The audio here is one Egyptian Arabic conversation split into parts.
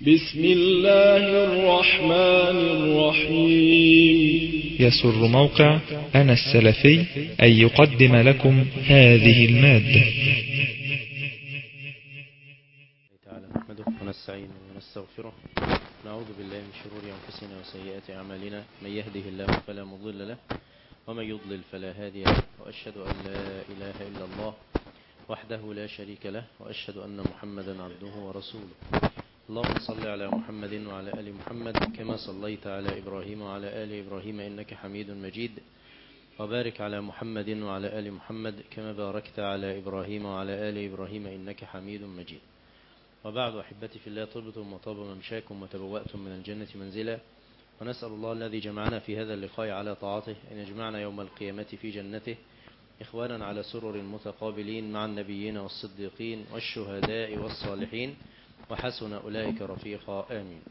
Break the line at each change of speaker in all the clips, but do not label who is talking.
بسم الله الرحمن الرحيم
يسر موقع أنا السلفي أن يقدم لكم هذه المادة
تعالى نحمده ونستعينه ونستغفره نعوذ بالله من شرور أنفسنا وسيئات أعمالنا من يهده الله فلا مضل له ومن يضلل فلا هادي له وأشهد أن لا إله إلا الله وحده لا شريك له وأشهد أن محمدا عبده ورسوله اللهم صل على محمد وعلى آل محمد كما صليت على إبراهيم وعلى آل إبراهيم إنك حميد مجيد وبارك على محمد وعلى آل محمد كما باركت على إبراهيم وعلى آل إبراهيم إنك حميد مجيد وبعد أحبتي في الله طبتم وطاب ممشاكم وتبوأتم من الجنة منزلا ونسأل الله الذي جمعنا في هذا اللقاء على طاعته أن يجمعنا يوم القيامة في جنته إخوانا على سرر متقابلين مع النبيين والصديقين والشهداء والصالحين وحسن أولئك رفيقا آمين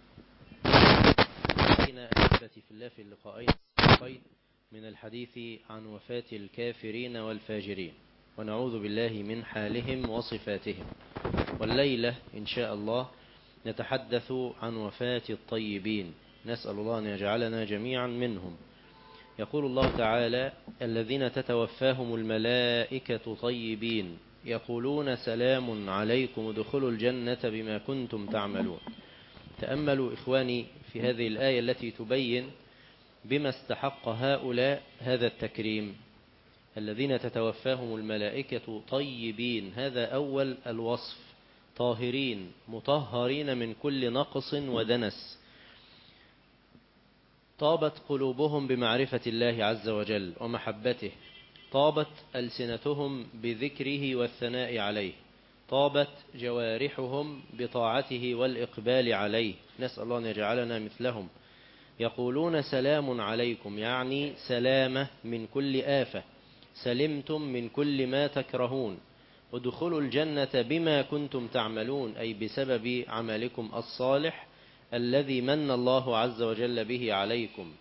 أحبتي في الله في اللقاءين السابقين من الحديث عن وفاة الكافرين والفاجرين ونعوذ بالله من حالهم وصفاتهم والليلة إن شاء الله نتحدث عن وفاة الطيبين نسأل الله أن يجعلنا جميعا منهم يقول الله تعالى الذين تتوفاهم الملائكة طيبين يقولون سلام عليكم ادخلوا الجنة بما كنتم تعملون تأملوا إخواني في هذه الآية التي تبين بما استحق هؤلاء هذا التكريم الذين تتوفاهم الملائكة طيبين هذا أول الوصف طاهرين مطهرين من كل نقص ودنس طابت قلوبهم بمعرفة الله عز وجل ومحبته طابت ألسنتهم بذكره والثناء عليه طابت جوارحهم بطاعته والإقبال عليه نسأل الله أن يجعلنا مثلهم يقولون سلام عليكم يعني سلامة من كل آفة سلمتم من كل ما تكرهون ادخلوا الجنة بما كنتم تعملون أي بسبب عملكم الصالح الذي من الله عز وجل به عليكم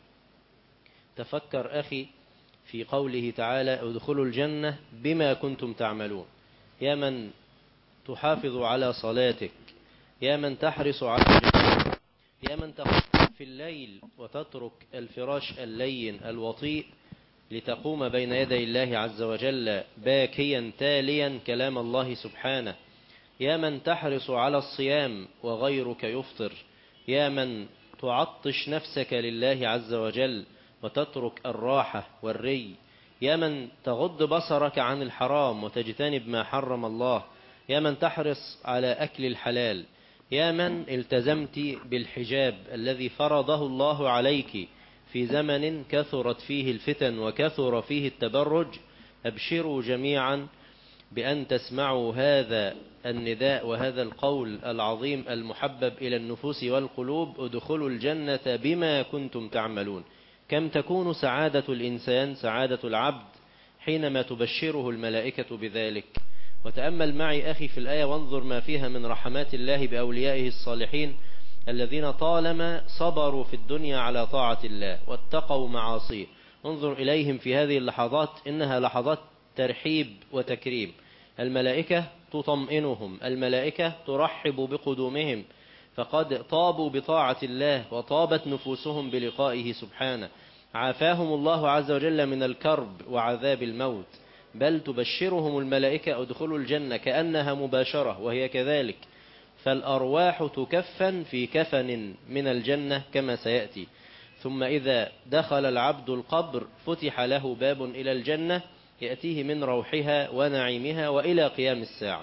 تفكر أخي في قوله تعالى ادخلوا الجنة بما كنتم تعملون يا من تحافظ على صلاتك يا من تحرص على الجنة يا من تقوم في الليل وتترك الفراش اللين الوطيء لتقوم بين يدي الله عز وجل باكيا تاليا كلام الله سبحانه يا من تحرص على الصيام وغيرك يفطر يا من تعطش نفسك لله عز وجل وتترك الراحة والري يا من تغض بصرك عن الحرام وتجتنب ما حرم الله يا من تحرص على أكل الحلال يا من التزمت بالحجاب الذي فرضه الله عليك في زمن كثرت فيه الفتن وكثر فيه التبرج أبشروا جميعا بأن تسمعوا هذا النداء وهذا القول العظيم المحبب إلى النفوس والقلوب ادخلوا الجنة بما كنتم تعملون كم تكون سعادة الإنسان سعادة العبد حينما تبشره الملائكة بذلك وتأمل معي أخي في الآية وانظر ما فيها من رحمات الله بأوليائه الصالحين الذين طالما صبروا في الدنيا على طاعة الله واتقوا معاصيه انظر إليهم في هذه اللحظات إنها لحظات ترحيب وتكريم الملائكة تطمئنهم الملائكة ترحب بقدومهم فقد طابوا بطاعة الله وطابت نفوسهم بلقائه سبحانه عافاهم الله عز وجل من الكرب وعذاب الموت بل تبشرهم الملائكة ادخلوا الجنة كأنها مباشرة وهي كذلك فالأرواح تكفن في كفن من الجنة كما سيأتي ثم إذا دخل العبد القبر فتح له باب إلى الجنة يأتيه من روحها ونعيمها وإلى قيام الساعة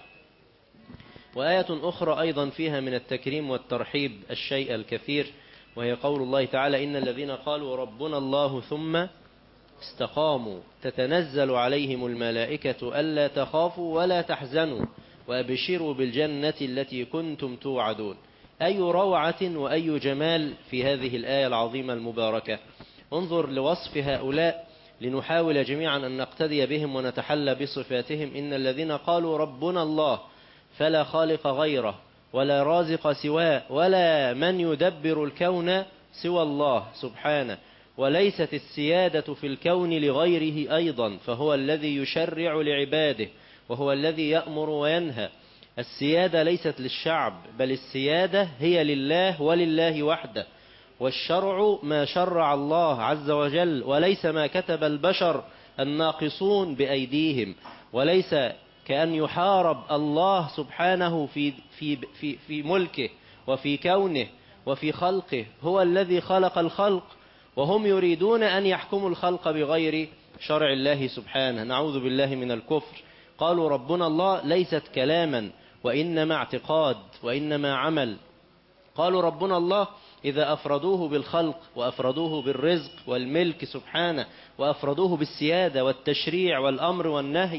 وآية أخرى أيضا فيها من التكريم والترحيب الشيء الكثير وهي قول الله تعالى إن الذين قالوا ربنا الله ثم استقاموا تتنزل عليهم الملائكة ألا تخافوا ولا تحزنوا وأبشروا بالجنة التي كنتم توعدون أي روعة وأي جمال في هذه الآية العظيمة المباركة انظر لوصف هؤلاء لنحاول جميعا أن نقتدي بهم ونتحلى بصفاتهم إن الذين قالوا ربنا الله فلا خالق غيره ولا رازق سواه ولا من يدبر الكون سوى الله سبحانه وليست السيادة في الكون لغيره أيضا فهو الذي يشرع لعباده وهو الذي يأمر وينهى السيادة ليست للشعب بل السيادة هي لله ولله وحده والشرع ما شرع الله عز وجل وليس ما كتب البشر الناقصون بأيديهم وليس كأن يحارب الله سبحانه في, في, في, في ملكه وفي كونه وفي خلقه هو الذي خلق الخلق وهم يريدون أن يحكموا الخلق بغير شرع الله سبحانه نعوذ بالله من الكفر قالوا ربنا الله ليست كلاما وإنما اعتقاد وإنما عمل قالوا ربنا الله إذا أفردوه بالخلق وأفردوه بالرزق والملك سبحانه وأفردوه بالسيادة والتشريع والأمر والنهي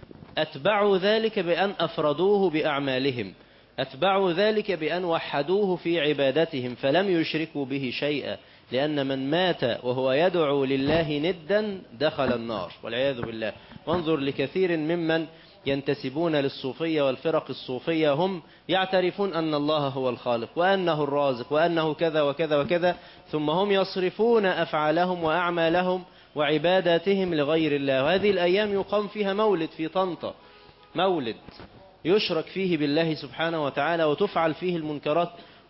أتبعوا ذلك بأن أفردوه بأعمالهم أتبعوا ذلك بأن وحدوه في عبادتهم فلم يشركوا به شيئا لأن من مات وهو يدعو لله ندا دخل النار والعياذ بالله وانظر لكثير ممن ينتسبون للصوفية والفرق الصوفية هم يعترفون أن الله هو الخالق وأنه الرازق وأنه كذا وكذا وكذا ثم هم يصرفون أفعالهم وأعمالهم وعباداتهم لغير الله وهذه الأيام يقام فيها مولد في طنطا مولد يشرك فيه بالله سبحانه وتعالى وتفعل فيه المنكرات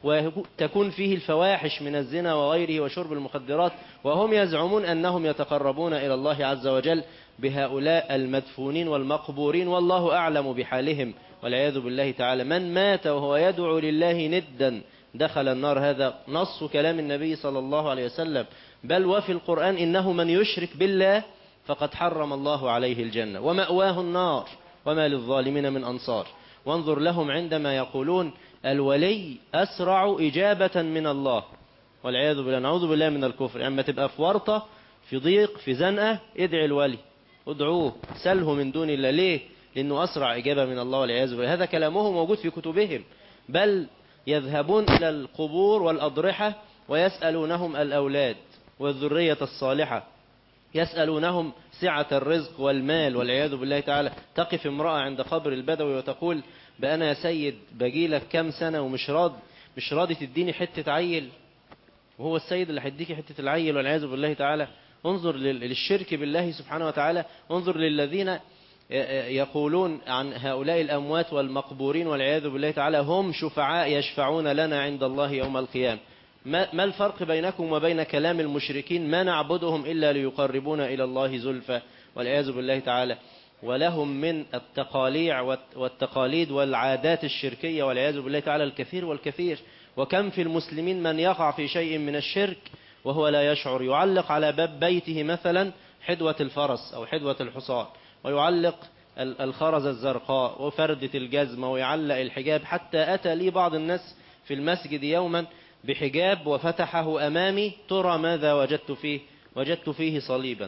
وتكون فيه الفواحش من الزنا وغيره وشرب المخدرات وهم يزعمون أنهم يتقربون إلى الله عز وجل بهؤلاء المدفونين والمقبورين والله أعلم بحالهم والعياذ بالله تعالى من مات وهو يدعو لله ندا دخل النار هذا نص كلام النبي صلى الله عليه وسلم بل وفي القرآن إنه من يشرك بالله فقد حرم الله عليه الجنة ومأواه النار وما للظالمين من أنصار وانظر لهم عندما يقولون الولي أسرع إجابة من الله والعياذ بالله نعوذ بالله من الكفر يعني تبقى في ورطة في ضيق في زنقة ادعي الولي ادعوه سله من دون الله ليه لأنه أسرع إجابة من الله والعياذ بالله هذا كلامه موجود في كتبهم بل يذهبون إلى القبور والأضرحة ويسألونهم الأولاد والذرية الصالحة يسألونهم سعة الرزق والمال والعياذ بالله تعالى تقف امرأة عند قبر البدوي وتقول بأنا يا سيد بجيلك كام سنة ومش راض مش راضي تديني حتة عيل وهو السيد اللي هيديكي حتة العيل والعياذ بالله تعالى انظر للشرك بالله سبحانه وتعالى انظر للذين يقولون عن هؤلاء الأموات والمقبورين والعياذ بالله تعالى هم شفعاء يشفعون لنا عند الله يوم القيامة ما الفرق بينكم وبين كلام المشركين ما نعبدهم إلا ليقربونا إلى الله زلفى والعياذ بالله تعالى ولهم من التقاليع والتقاليد والعادات الشركية والعياذ بالله تعالى الكثير والكثير وكم في المسلمين من يقع في شيء من الشرك وهو لا يشعر يعلق على باب بيته مثلا حدوة الفرس أو حدوة الحصان ويعلق الخرز الزرقاء وفردة الجزمة ويعلق الحجاب حتى أتى لي بعض الناس في المسجد يوما بحجاب وفتحه أمامي ترى ماذا وجدت فيه وجدت فيه صليبا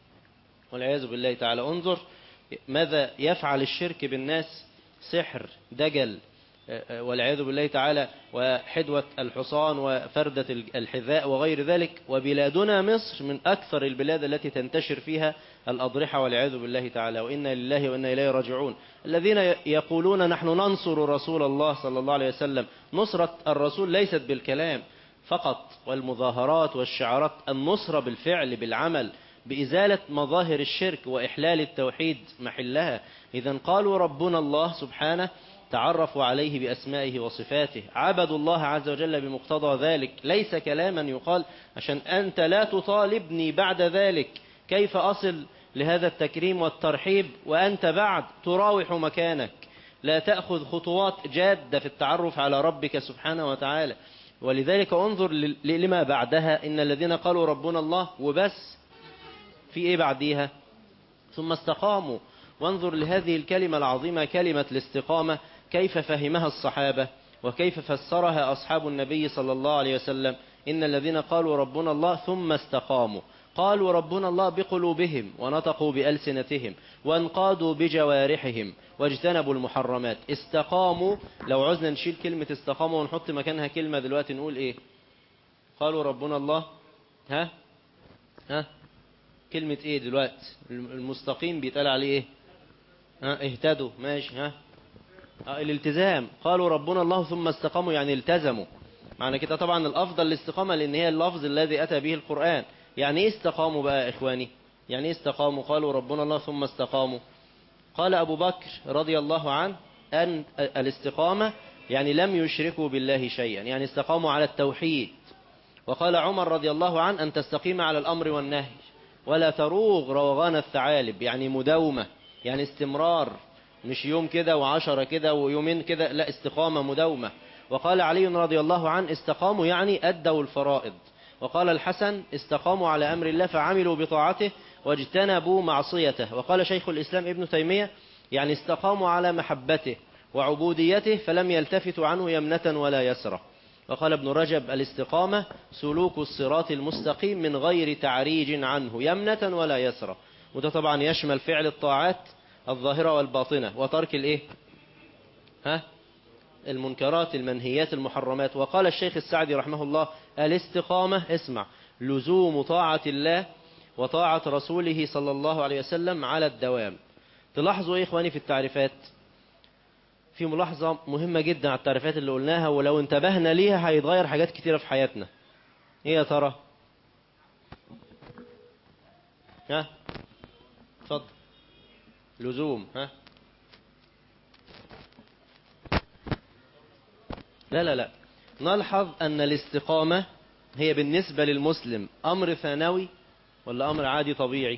والعياذ بالله تعالى انظر ماذا يفعل الشرك بالناس سحر دجل والعياذ بالله تعالى وحدوة الحصان وفردة الحذاء وغير ذلك وبلادنا مصر من أكثر البلاد التي تنتشر فيها الأضرحة والعياذ بالله تعالى وإنا لله وإنا إليه راجعون الذين يقولون نحن ننصر رسول الله صلى الله عليه وسلم نصرة الرسول ليست بالكلام فقط والمظاهرات والشعارات النصرة بالفعل بالعمل بإزالة مظاهر الشرك وإحلال التوحيد محلها إذا قالوا ربنا الله سبحانه تعرفوا عليه بأسمائه وصفاته عبدوا الله عز وجل بمقتضى ذلك ليس كلاما يقال عشان أنت لا تطالبني بعد ذلك كيف أصل لهذا التكريم والترحيب وأنت بعد تراوح مكانك لا تأخذ خطوات جادة في التعرف على ربك سبحانه وتعالى ولذلك انظر لما بعدها إن الذين قالوا ربنا الله وبس في إيه بعديها ثم استقاموا وانظر لهذه الكلمة العظيمة كلمة الاستقامة كيف فهمها الصحابة وكيف فسرها أصحاب النبي صلى الله عليه وسلم إن الذين قالوا ربنا الله ثم استقاموا قالوا ربنا الله بقلوبهم ونطقوا بألسنتهم وانقادوا بجوارحهم واجتنبوا المحرمات استقاموا لو عزنا نشيل كلمة استقاموا ونحط مكانها كلمة دلوقتي نقول ايه قالوا ربنا الله ها ها كلمة ايه دلوقتي المستقيم بيتقال عليه ايه ها اهتدوا ماشي ها الالتزام قالوا ربنا الله ثم استقاموا يعني التزموا معنى كده طبعا الافضل الاستقامة لان هي اللفظ الذي اتى به القرآن يعني ايه استقاموا بقى يا اخواني يعني ايه استقاموا قالوا ربنا الله ثم استقاموا قال ابو بكر رضي الله عنه أن الاستقامة يعني لم يشركوا بالله شيئا يعني استقاموا على التوحيد وقال عمر رضي الله عنه أن تستقيم على الأمر والنهي ولا تروغ روغان الثعالب يعني مداومة يعني استمرار مش يوم كده وعشرة كده ويومين كده لا استقامة مداومة وقال علي رضي الله عنه استقاموا يعني أدوا الفرائض وقال الحسن استقاموا على أمر الله فعملوا بطاعته واجتنبوا معصيته وقال شيخ الإسلام ابن تيمية يعني استقاموا على محبته وعبوديته فلم يلتفتوا عنه يمنة ولا يسرة وقال ابن رجب الاستقامة سلوك الصراط المستقيم من غير تعريج عنه يمنة ولا يسرة وده طبعا يشمل فعل الطاعات الظاهرة والباطنة وترك الايه ها المنكرات المنهيات المحرمات وقال الشيخ السعدي رحمه الله الاستقامة اسمع لزوم طاعة الله وطاعة رسوله صلى الله عليه وسلم على الدوام تلاحظوا ايه اخواني في التعريفات في ملاحظة مهمة جدا على التعريفات اللي قلناها ولو انتبهنا ليها هيتغير حاجات كتيرة في حياتنا ايه يا ترى ها اتفضل لزوم ها لا لا لا نلحظ أن الاستقامة هي بالنسبة للمسلم أمر ثانوي ولا أمر عادي طبيعي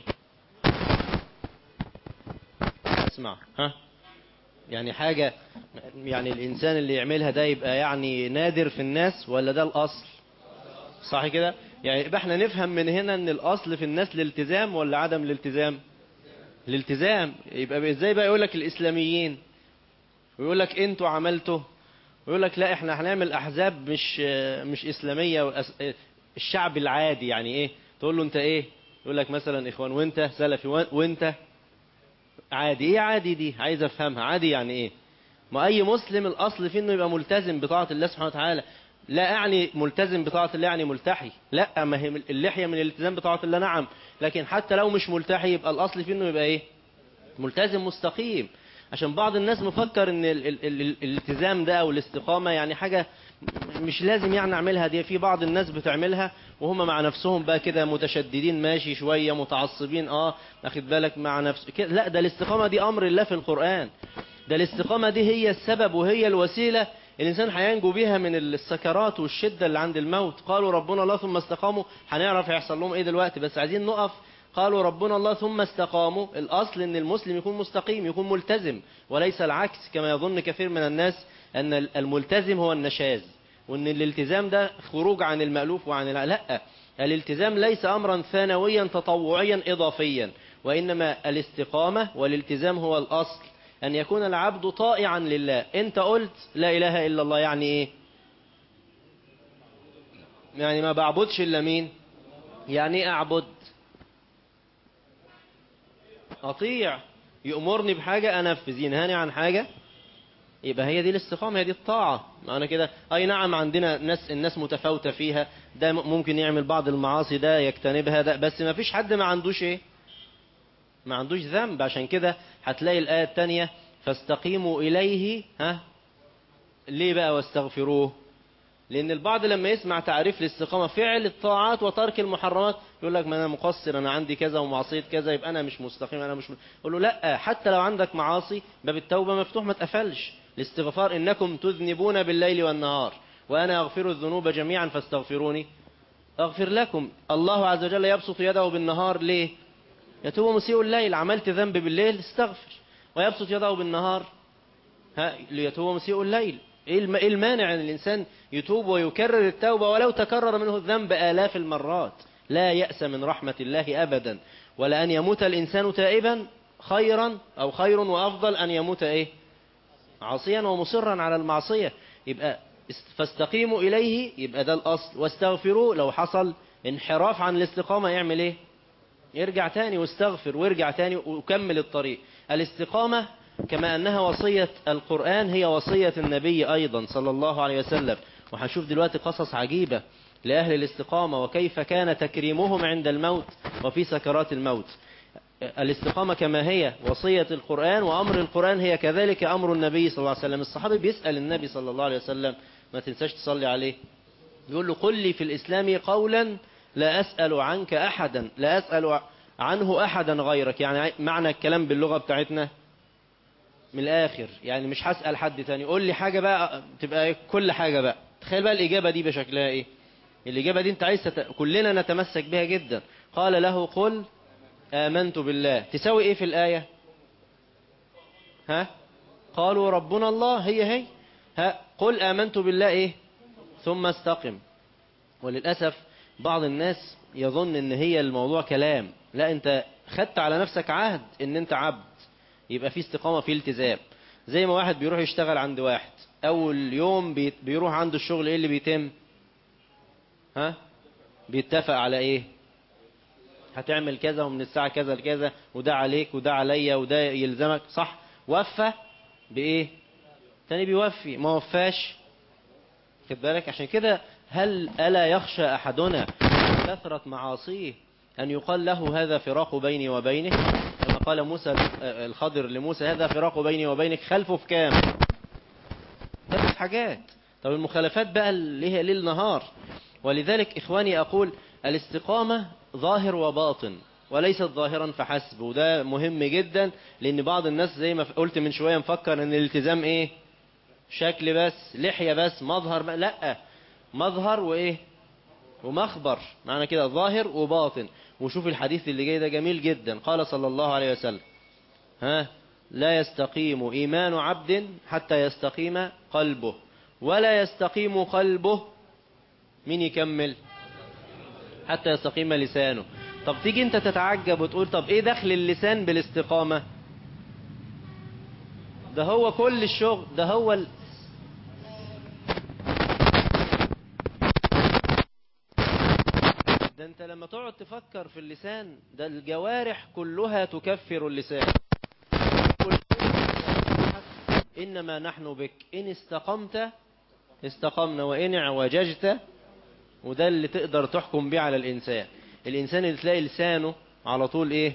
اسمع ها يعني حاجة يعني الإنسان اللي يعملها ده يبقى يعني نادر في الناس ولا ده الأصل صح كده يعني يبقى احنا نفهم من هنا ان الأصل في الناس الالتزام ولا عدم الالتزام الالتزام يبقى ازاي بقى يقول لك الإسلاميين ويقول لك انتوا عملتوا ويقول لك لا احنا هنعمل احزاب مش مش اسلاميه الشعب العادي يعني ايه تقول له انت ايه يقول لك مثلا اخوان وانت سلفي وانت عادي ايه عادي دي عايز افهمها عادي يعني ايه ما اي مسلم الاصل فيه انه يبقى ملتزم بطاعه الله سبحانه وتعالى لا اعني ملتزم بطاعه الله يعني ملتحي لا ما هي اللحيه من الالتزام بطاعه الله نعم لكن حتى لو مش ملتحي يبقى الاصل فيه انه يبقى ايه ملتزم مستقيم عشان بعض الناس مفكر ان ال ال ال الالتزام ده او الاستقامة يعني حاجة مش لازم يعني اعملها دي في بعض الناس بتعملها وهم مع نفسهم بقى كده متشددين ماشي شوية متعصبين اه اخد بالك مع نفس كده لا ده الاستقامة دي امر الله في القرآن ده الاستقامة دي هي السبب وهي الوسيلة الانسان هينجو بيها من السكرات والشدة اللي عند الموت قالوا ربنا الله ثم استقاموا هنعرف هيحصل لهم ايه دلوقتي بس عايزين نقف قالوا ربنا الله ثم استقاموا الأصل أن المسلم يكون مستقيم يكون ملتزم وليس العكس كما يظن كثير من الناس أن الملتزم هو النشاز وأن الالتزام ده خروج عن المألوف وعن لا الالتزام ليس أمرا ثانويا تطوعيا إضافيا وإنما الاستقامة والالتزام هو الأصل أن يكون العبد طائعا لله أنت قلت لا إله إلا الله يعني إيه يعني ما بعبدش إلا مين يعني أعبد أطيع يأمرني بحاجة أنفذ ينهاني عن حاجة يبقى هي دي الاستقامة هي دي الطاعة معنى كده أي نعم عندنا ناس الناس متفاوتة فيها ده ممكن يعمل بعض المعاصي ده يجتنبها ده بس ما فيش حد ما عندوش ايه ما عندوش ذنب عشان كده هتلاقي الآية التانية فاستقيموا إليه ها ليه بقى واستغفروه لأن البعض لما يسمع تعريف الاستقامة فعل الطاعات وترك المحرمات يقول لك ما أنا مقصر أنا عندي كذا ومعصية كذا يبقى أنا مش مستقيم أنا مش م... يقول له لا حتى لو عندك معاصي باب التوبة مفتوح ما تقفلش الاستغفار إنكم تذنبون بالليل والنهار وأنا أغفر الذنوب جميعا فاستغفروني أغفر لكم الله عز وجل يبسط يده بالنهار ليه يتوب مسيء الليل عملت ذنب بالليل استغفر ويبسط يده بالنهار ها ليتوب مسيء الليل ايه المانع ان الانسان يتوب ويكرر التوبة ولو تكرر منه الذنب آلاف المرات لا يأس من رحمة الله أبدا ولا أن يموت الإنسان تائبا خيرا أو خير وأفضل أن يموت إيه عاصيا ومصرا على المعصية يبقى فاستقيموا إليه يبقى ده الأصل واستغفروه لو حصل انحراف عن الاستقامة يعمل إيه يرجع تاني واستغفر ويرجع تاني وكمل الطريق الاستقامة كما أنها وصية القرآن هي وصية النبي أيضا صلى الله عليه وسلم وهنشوف دلوقتي قصص عجيبة لأهل الاستقامة وكيف كان تكريمهم عند الموت وفي سكرات الموت الاستقامة كما هي وصية القرآن وأمر القرآن هي كذلك أمر النبي صلى الله عليه وسلم الصحابي بيسأل النبي صلى الله عليه وسلم ما تنساش تصلي عليه يقول له قل لي في الإسلام قولا لا أسأل عنك أحدا لا أسأل عنه أحدا غيرك يعني معنى الكلام باللغة بتاعتنا من الآخر يعني مش هسأل حد تاني قول لي حاجة بقى تبقى كل حاجة بقى تخيل بقى الإجابة دي بشكلها إيه الإجابة دي أنت عايز تت... كلنا نتمسك بها جدا قال له قل آمنت بالله تساوي إيه في الآية ها قالوا ربنا الله هي هي ها قل آمنت بالله إيه ثم استقم وللأسف بعض الناس يظن ان هي الموضوع كلام لا انت خدت على نفسك عهد ان انت عبد يبقى في استقامة في التزام زي ما واحد بيروح يشتغل عند واحد اول يوم بي- بيروح عنده الشغل ايه اللي بيتم ها بيتفق على ايه هتعمل كذا ومن الساعة كذا لكذا وده عليك وده عليا وده يلزمك صح وفى بايه تاني بيوفي ما وفاش خد بالك عشان كده هل ألا يخشى أحدنا من كثرة معاصيه أن يقال له هذا فراق بيني وبينك كما قال موسى الخضر لموسى هذا فراق بيني وبينك خلفه في كام ثلاث حاجات طب المخالفات بقى اللي هي ليل نهار ولذلك إخواني أقول الاستقامة ظاهر وباطن وليست ظاهرا فحسب وده مهم جدا لأن بعض الناس زي ما قلت من شوية مفكر أن الالتزام إيه شكل بس لحية بس مظهر بقى لا مظهر وإيه ومخبر معنى كده ظاهر وباطن وشوف الحديث اللي جاي ده جميل جدا قال صلى الله عليه وسلم ها لا يستقيم إيمان عبد حتى يستقيم قلبه ولا يستقيم قلبه مين يكمل حتى يستقيم لسانه طب تيجي انت تتعجب وتقول طب ايه دخل اللسان بالاستقامة ده هو كل الشغل ده هو ال... ده انت لما تقعد تفكر في اللسان ده الجوارح كلها تكفر اللسان كل- إنما نحن بك إن استقمت استقمنا وإن اعوججت وده اللي تقدر تحكم بيه على الإنسان الإنسان اللي تلاقي لسانه على طول إيه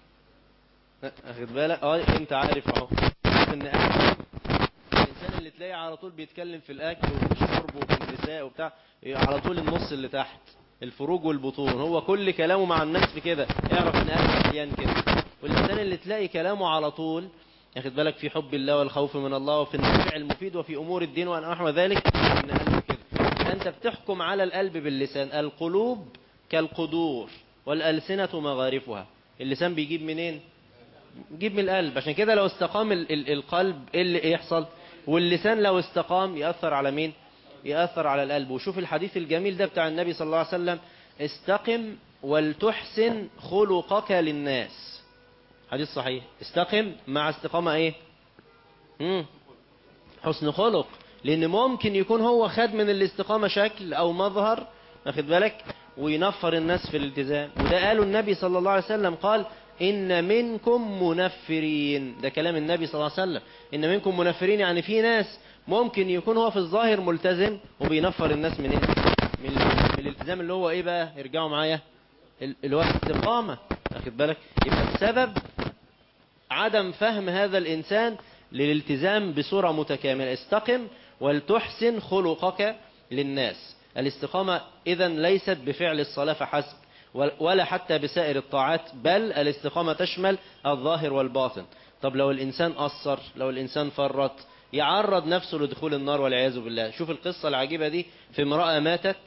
أخد بالك اه انت عارف اهو ان الانسان اللي تلاقيه على طول بيتكلم في الاكل وفي الشرب وفي النساء وبتاع على طول النص اللي تحت الفروج والبطون هو كل كلامه مع الناس في كده اعرف ان قلبه مليان كده والانسان اللي تلاقي كلامه على طول ياخد بالك في حب الله والخوف من الله وفي النفع المفيد وفي امور الدين ونحو ذلك ان قلبه كده انت بتحكم على القلب باللسان القلوب كالقدور والالسنه مغارفها اللسان بيجيب منين جيب من القلب عشان كده لو استقام ال ال القلب ايه اللي يحصل واللسان لو استقام يأثر على مين يأثر على القلب وشوف الحديث الجميل ده بتاع النبي صلى الله عليه وسلم استقم ولتحسن خلقك للناس حديث صحيح استقم مع استقامة ايه مم. حسن خلق لان ممكن يكون هو خد من الاستقامة شكل او مظهر واخد بالك وينفر الناس في الالتزام وده قاله النبي صلى الله عليه وسلم قال إن منكم منفرين ده كلام النبي صلى الله عليه وسلم إن منكم منفرين يعني في ناس ممكن يكون هو في الظاهر ملتزم وبينفر الناس من إيه؟ من, من الالتزام اللي هو إيه بقى ارجعوا معايا ال- اللي هو الاستقامة واخد بالك يبقى السبب عدم فهم هذا الإنسان للالتزام بصورة متكاملة استقم ولتحسن خلقك للناس الاستقامة إذا ليست بفعل الصلاة فحسب ولا حتى بسائر الطاعات بل الاستقامة تشمل الظاهر والباطن طب لو الإنسان أصر لو الإنسان فرط يعرض نفسه لدخول النار والعياذ بالله شوف القصة العجيبة دي في امرأة ماتت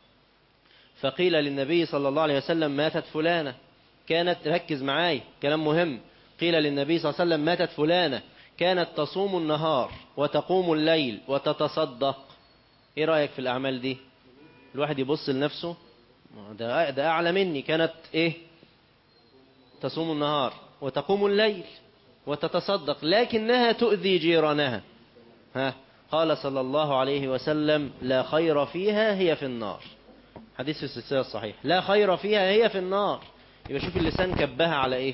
فقيل للنبي صلى الله عليه وسلم ماتت فلانة كانت ركز معاي كلام مهم قيل للنبي صلى الله عليه وسلم ماتت فلانة كانت تصوم النهار وتقوم الليل وتتصدق ايه رأيك في الأعمال دي الواحد يبص لنفسه ده, ده أعلى مني كانت إيه تصوم النهار وتقوم الليل وتتصدق لكنها تؤذي جيرانها ها قال صلى الله عليه وسلم لا خير فيها هي في النار حديث في السلسلة الصحيح لا خير فيها هي في النار يبقى شوف اللسان كبها على إيه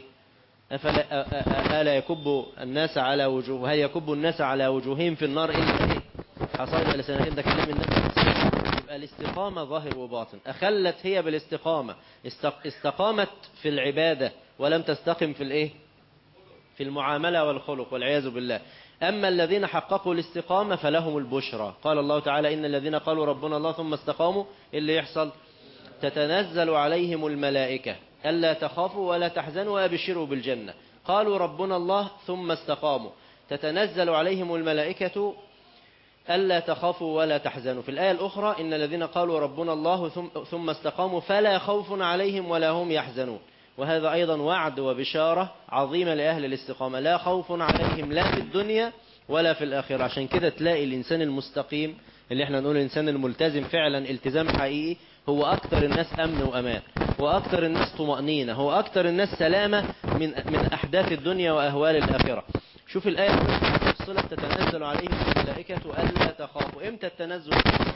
أفلا ألا يكب الناس على وجوه هل يكب الناس على وجوههم في النار إلا إيه حصائد لسانتين ده كلام النبي يبقى الاستقامة ظاهر وباطن أخلت هي بالاستقامة استقامت في العبادة ولم تستقم في الايه في المعاملة والخلق والعياذ بالله أما الذين حققوا الاستقامة فلهم البشرى قال الله تعالى إن الذين قالوا ربنا الله ثم استقاموا اللي يحصل تتنزل عليهم الملائكة ألا تخافوا ولا تحزنوا وأبشروا بالجنة قالوا ربنا الله ثم استقاموا تتنزل عليهم الملائكة ألا تخافوا ولا تحزنوا في الآية الأخرى إن الذين قالوا ربنا الله ثم, ثم استقاموا فلا خوف عليهم ولا هم يحزنون وهذا أيضا وعد وبشارة عظيمة لأهل الاستقامة لا خوف عليهم لا في الدنيا ولا في الآخرة عشان كده تلاقي الإنسان المستقيم اللي احنا نقول الإنسان الملتزم فعلا التزام حقيقي هو أكثر الناس أمن وأمان هو أكثر الناس طمأنينة هو أكثر الناس سلامة من من أحداث الدنيا وأهوال الآخرة شوف الآية فصلت تتنزل عليهم الملائكة ألا تخافوا إمتى التنزل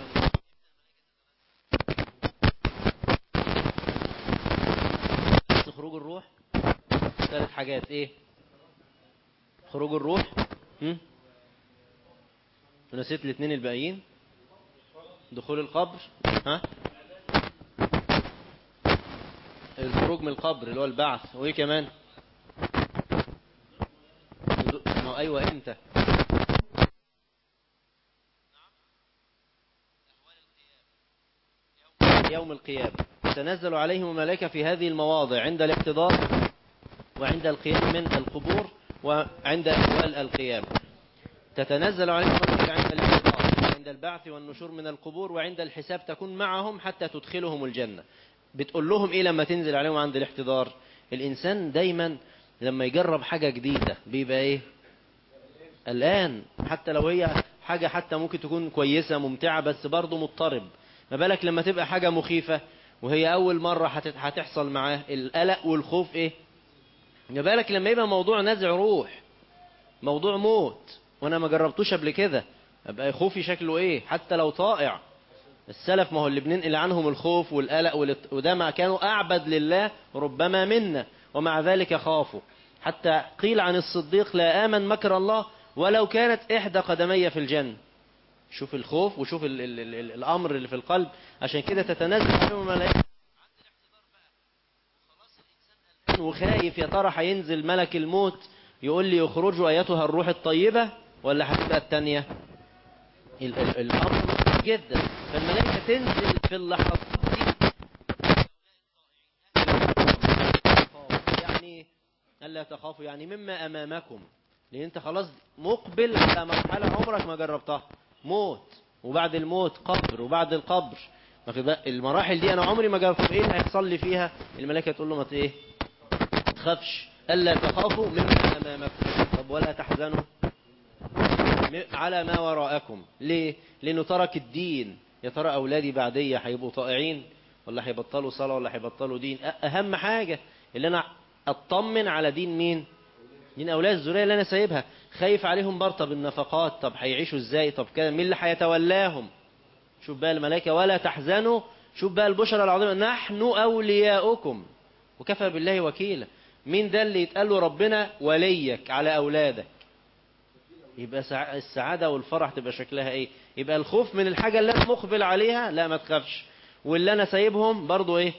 خروج الروح ثلاث حاجات ايه خروج الروح هم؟ ونسيت الاثنين الباقيين دخول القبر ها الخروج من القبر اللي هو البعث وايه كمان ما ايوه امتى يوم القيامة تنزل عليهم الملائكة في هذه المواضع عند الاحتضار وعند القيام من القبور وعند أهوال القيامة تتنزل عليهم الملائكة عند الاحتضار عند البعث والنشور من القبور وعند الحساب تكون معهم حتى تدخلهم الجنة بتقول لهم ايه لما تنزل عليهم عند الاحتضار الانسان دايما لما يجرب حاجة جديدة بيبقى ايه الآن حتى لو هي حاجة حتى ممكن تكون كويسة ممتعة بس برضه مضطرب ما بالك لما تبقى حاجة مخيفة وهي أول مرة هتحصل معاه القلق والخوف إيه ما بالك لما يبقى موضوع نزع روح موضوع موت وأنا ما جربتوش قبل كده أبقى خوفي شكله إيه حتى لو طائع السلف ما هو اللي بننقل عنهم الخوف والقلق وده ما كانوا أعبد لله ربما منا ومع ذلك خافوا حتى قيل عن الصديق لا آمن مكر الله ولو كانت إحدى قدمي في الجنة شوف الخوف وشوف ال ال ال ال الأمر اللي في القلب عشان كده تتنزل عليهم الملائكة وخايف يا ترى هينزل ملك الموت يقول لي اخرجوا ايتها الروح الطيبة ولا هتبقى الثانية الأمر جدا فالملائكة تنزل في اللحظات دي يعني ألا تخافوا يعني مما أمامكم لأن أنت خلاص مقبل على مرحلة عمرك ما جربتها موت وبعد الموت قبر وبعد القبر المراحل دي أنا عمري ما جربت إيه اللي هيحصل لي فيها الملائكة تقول له ما إيه تخافش ألا تخافوا مما أمامكم طب ولا تحزنوا على ما وراءكم ليه لأنه ترك الدين يا ترى أولادي بعدية هيبقوا طائعين ولا هيبطلوا صلاة ولا هيبطلوا دين أهم حاجة اللي أنا أطمن على دين مين دين أولاد الذرية اللي أنا سايبها خايف عليهم برطة بالنفقات طب هيعيشوا إزاي طب كده مين اللي هيتولاهم شوف بقى الملائكة ولا تحزنوا شوف بقى البشرى العظيمة نحن أولياؤكم وكفى بالله وكيلا مين ده اللي يتقال له ربنا وليك على أولادك يبقى السعادة والفرح تبقى شكلها ايه يبقى الخوف من الحاجة اللي انا مقبل عليها لا ما تخافش واللي انا سايبهم برضو ايه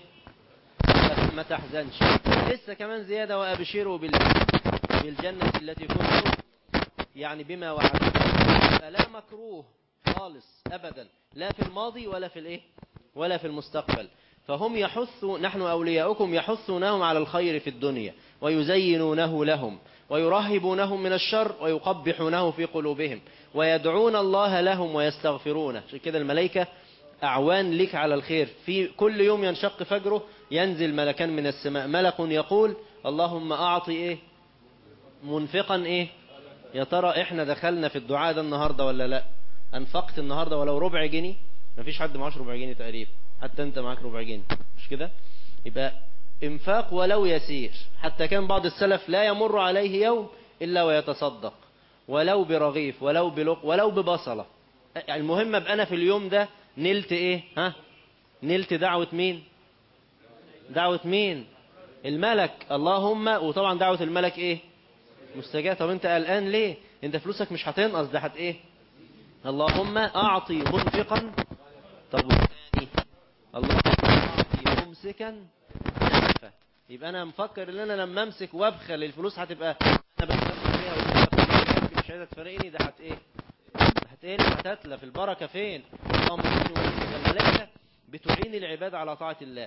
ما تحزنش لسه كمان زيادة وابشروا بالجنة التي كنتم يعني بما وعدتم فلا مكروه خالص ابدا لا في الماضي ولا في الايه ولا في المستقبل فهم يحثوا نحن أولياؤكم يحثونهم على الخير في الدنيا ويزينونه لهم ويرهبونهم من الشر ويقبحونه في قلوبهم ويدعون الله لهم ويستغفرونه عشان كده الملائكة أعوان لك على الخير في كل يوم ينشق فجره ينزل ملكان من السماء ملك يقول اللهم أعطي إيه منفقا إيه يا ترى إحنا دخلنا في الدعاء ده النهاردة ولا لا أنفقت النهاردة ولو ربع جنيه مفيش حد معاش ربع جنيه تقريبا حتى أنت معاك ربع جنيه مش كده يبقى انفاق ولو يسير حتى كان بعض السلف لا يمر عليه يوم إلا ويتصدق ولو برغيف ولو بلق ولو ببصلة المهم ابقى أنا في اليوم ده نلت إيه ها نلت دعوة مين دعوة مين الملك اللهم وطبعا دعوة الملك إيه مستجاب طب أنت قلقان ليه أنت فلوسك مش هتنقص ده هت إيه اللهم أعطي منفقا طب والثاني اللهم أعطي ممسكا نفة يبقى انا مفكر ان انا لما امسك وابخل الفلوس هتبقى انا بستخدم فيها مش عايزه تفرقني ده هت ايه هتقل هتتلف البركه فين اللهم الملائكه بتعين العباد على طاعه الله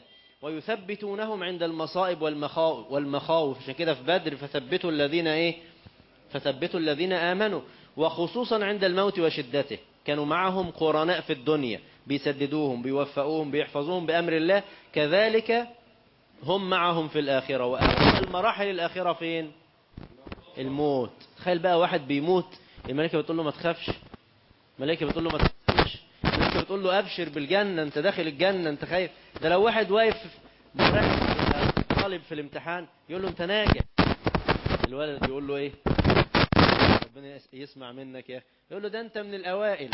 ويثبتونهم عند المصائب والمخاوف والمخاوف عشان كده في بدر فثبتوا الذين ايه فثبتوا الذين آمنوا وخصوصا عند الموت وشدته كانوا معهم قرناء في الدنيا بيسددوهم بيوفقوهم بيحفظوهم بأمر الله كذلك هم معهم في الآخرة وأول مراحل الآخرة فين الموت تخيل بقى واحد بيموت الملائكة بتقول له ما تخافش الملائكة بتقول له ما تخافش الملائكة بتقول له أبشر بالجنة أنت داخل الجنة أنت خايف ده لو واحد واقف مركز طالب في الامتحان يقول له أنت ناجح الولد يقول له إيه ربنا يسمع منك يا يقول له ده أنت من الأوائل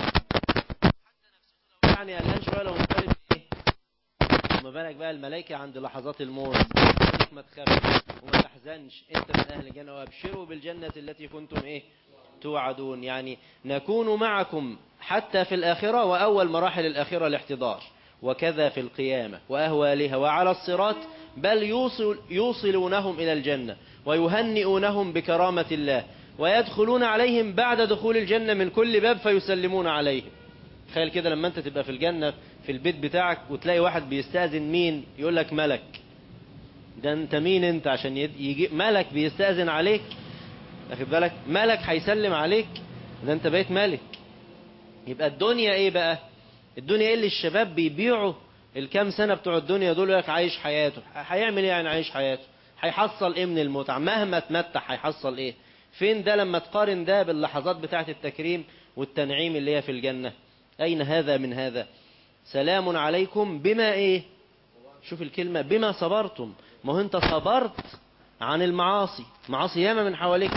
يعني قلقان شوية لو طالب إيه وما بالك بقى الملائكة عند لحظات الموت ما تخافش وما تحزنش انت من اهل الجنة وابشروا بالجنة التي كنتم ايه توعدون يعني نكون معكم حتى في الآخرة وأول مراحل الآخرة الاحتضار وكذا في القيامة وأهوالها وعلى الصراط بل يوصل يوصلونهم إلى الجنة ويهنئونهم بكرامة الله ويدخلون عليهم بعد دخول الجنة من كل باب فيسلمون عليهم تخيل كده لما انت تبقى في الجنة في البيت بتاعك وتلاقي واحد بيستأذن مين يقول لك ملك ده انت مين انت عشان يجي ملك بيستأذن عليك اخد بالك ملك هيسلم عليك ده انت بقيت ملك يبقى الدنيا ايه بقى الدنيا ايه اللي الشباب بيبيعوا الكام سنة بتوع الدنيا دول لك عايش حياته هيعمل ايه يعني عايش حياته هيحصل ايه من المتعة مهما تمتع هيحصل ايه فين ده لما تقارن ده باللحظات بتاعة التكريم والتنعيم اللي هي في الجنة اين هذا من هذا سلام عليكم بما ايه شوف الكلمة بما صبرتم ما هو انت صبرت عن المعاصي معاصي ياما من حواليك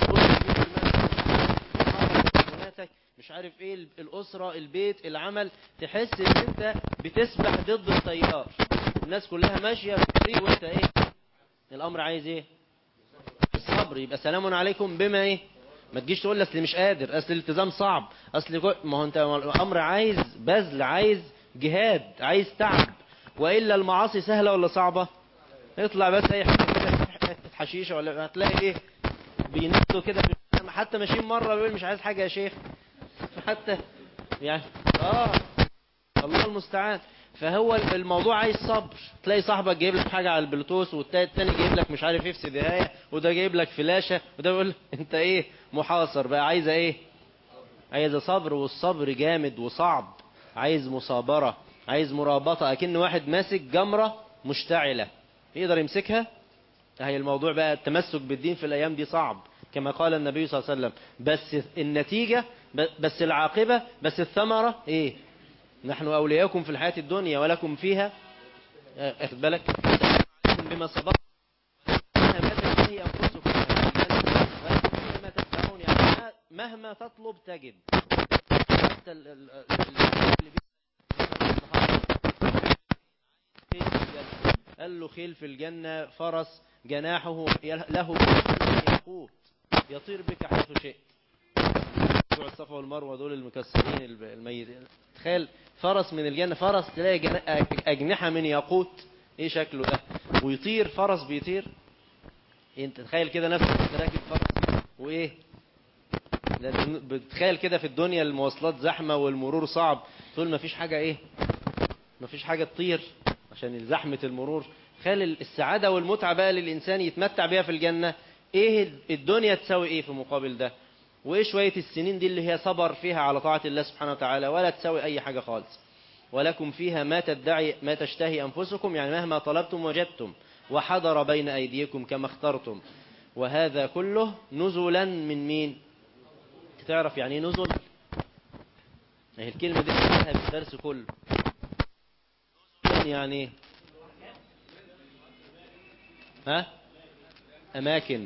مش عارف ايه الاسرة البيت العمل تحس ان انت بتسبح ضد التيار الناس كلها ماشية في وانت ايه الامر عايز ايه الصبر يبقى سلام عليكم بما ايه ما تجيش تقول لي اصل مش قادر اصل الالتزام صعب اصل ما هو انت الامر عايز بذل عايز جهاد عايز تعب والا المعاصي سهله ولا صعبه يطلع بس اي حاجه كده حشيشه ولا هتلاقي ايه بينطوا كده حتى ماشيين مره بيقول مش عايز حاجه يا شيخ حتى يعني اه الله المستعان فهو الموضوع عايز صبر تلاقي صاحبك جايب لك حاجه على البلوتوث والتاني جايب لك مش عارف ايه في سدايه وده جايب لك فلاشه وده بيقول انت ايه محاصر بقى عايزه ايه عايزه صبر والصبر جامد وصعب عايز مصابره عايز مرابطه اكن واحد ماسك جمره مشتعله يقدر يمسكها هي الموضوع بقى التمسك بالدين في الأيام دي صعب كما قال النبي صلى الله عليه وسلم بس النتيجة بس العاقبة بس الثمرة ايه نحن أولياؤكم في الحياة الدنيا ولكم فيها اخد بالك بما صبرت ما تشتهي أنفسكم ما تدفعون يعني مهما تطلب تجد حتى اللي قال له خيل في الجنة فرس جناحه له يقوت يطير بك حيث شئت بتوع الصفا والمروة دول المكسرين الميت تخيل فرس من الجنة فرس تلاقي أجنحة من ياقوت ايه شكله ده ويطير فرس بيطير انت تخيل كده نفسك راكب فرس وايه بتخيل كده في الدنيا المواصلات زحمة والمرور صعب تقول ما فيش حاجة ايه ما فيش حاجة تطير عشان زحمة المرور تخيل السعادة والمتعة بقى للإنسان يتمتع بها في الجنة ايه الدنيا تساوي ايه في مقابل ده وايه شوية السنين دي اللي هي صبر فيها على طاعة الله سبحانه وتعالى ولا تساوي اي حاجة خالص ولكم فيها ما تدعي ما تشتهي أنفسكم يعني مهما طلبتم وجدتم وحضر بين أيديكم كما اخترتم وهذا كله نزلا من مين تعرف يعني نزل هي الكلمة دي قلناها في الدرس كله يعني ها أماكن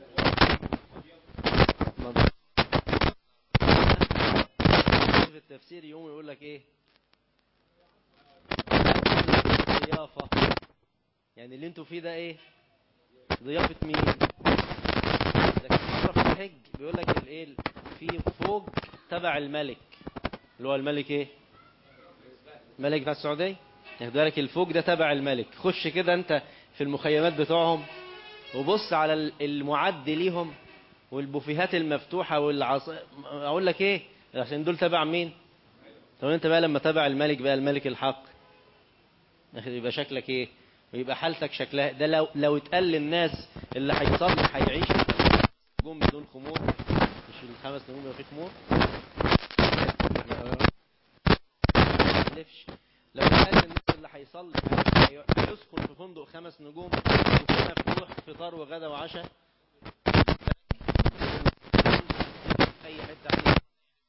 في التفسير يوم يقول لك ايه ضيافة يعني اللي انتوا فيه ده ايه ضيافة مين لكن مرة في الحج بيقول لك الايه في فوق تبع الملك اللي هو الملك ايه الملك بتاع السعودية ياخد بالك الفوق ده تبع الملك خش كده انت في المخيمات بتوعهم وبص على المعد ليهم والبوفيهات المفتوحة والعص اقول لك ايه عشان دول تبع مين طب انت بقى لما تبع الملك بقى الملك الحق يبقى شكلك ايه ويبقى حالتك شكلها ده لو لو اتقال للناس اللي هيصلي هيعيش جم بدون خمور الخمس نجوم يبقى فيه خمور ما يحلفش لو قال الناس اللي هيصلي هي- هيسكن في فندق خمس نجوم وفي مفتوح فطار وغدا وعشاء في اي حته عليه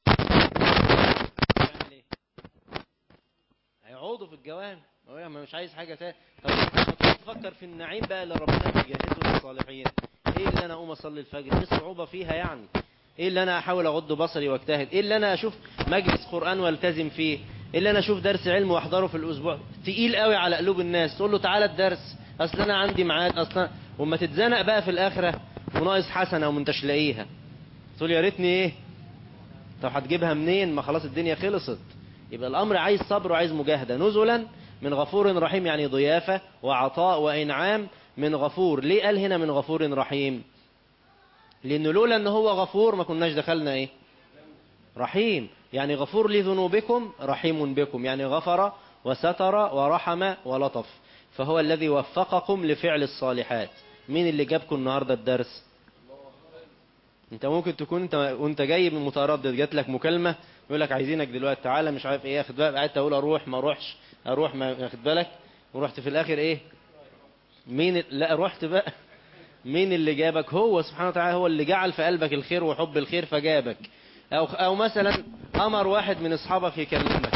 يعمل ايه هيقعدوا في الجوامع هو ما مش عايز حاجه تاني طب ما تقعد تفكر في النعيم بقى اللي ربنا بيجهزه للصالحين ايه اللي انا اقوم اصلي الفجر ايه الصعوبه فيها يعني ايه اللي انا احاول اغض بصري واجتهد ايه اللي انا اشوف مجلس قران والتزم فيه ايه اللي انا اشوف درس علم واحضره في الاسبوع تقيل قوي على قلوب الناس تقول له تعالى الدرس اصل انا عندي ميعاد اصلا وما تتزنق بقى في الاخره وناقص حسنه وما انتش لاقيها تقول يا ريتني ايه طب هتجيبها منين ما خلاص الدنيا خلصت يبقى الامر عايز صبر وعايز مجاهده نزلا من غفور رحيم يعني ضيافه وعطاء وانعام من غفور ليه قال هنا من غفور رحيم لانه لولا ان هو غفور ما كناش دخلنا ايه رحيم يعني غفور لذنوبكم رحيم بكم يعني غفر وستر ورحم ولطف فهو الذي وفقكم لفعل الصالحات مين اللي جابكم النهارده الدرس انت ممكن تكون انت وانت جاي من متردد جات لك مكالمه يقول لك عايزينك دلوقتي تعالى مش عارف ايه اخد بالك قعدت اقول اروح ما اروحش اروح ما اخد بالك ورحت في الاخر ايه مين ال- لا رحت بقى مين اللي جابك هو سبحانه وتعالى هو اللي جعل في قلبك الخير وحب الخير فجابك او او مثلا امر واحد من اصحابك يكلمك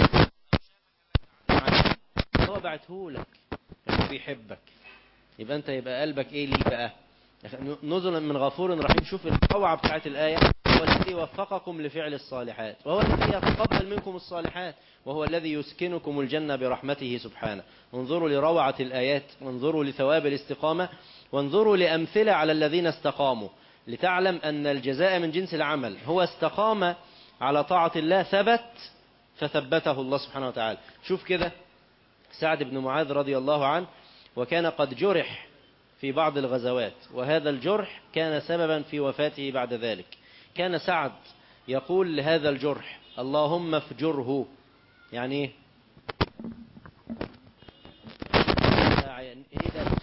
هو بعتهولك هو بيحبك يبقى انت يبقى قلبك ايه ليه بقى نزلا من غفور رحيم شوف الروعه بتاعت الايه هو الذي وفقكم لفعل الصالحات وهو الذي يتقبل منكم الصالحات وهو الذي يسكنكم الجنه برحمته سبحانه انظروا لروعه الايات وانظروا لثواب الاستقامه وانظروا لامثله على الذين استقاموا لتعلم ان الجزاء من جنس العمل هو استقام على طاعه الله ثبت فثبته الله سبحانه وتعالى شوف كده سعد بن معاذ رضي الله عنه وكان قد جرح في بعض الغزوات وهذا الجرح كان سببا في وفاته بعد ذلك كان سعد يقول لهذا الجرح اللهم افجره يعني ايه ايه ده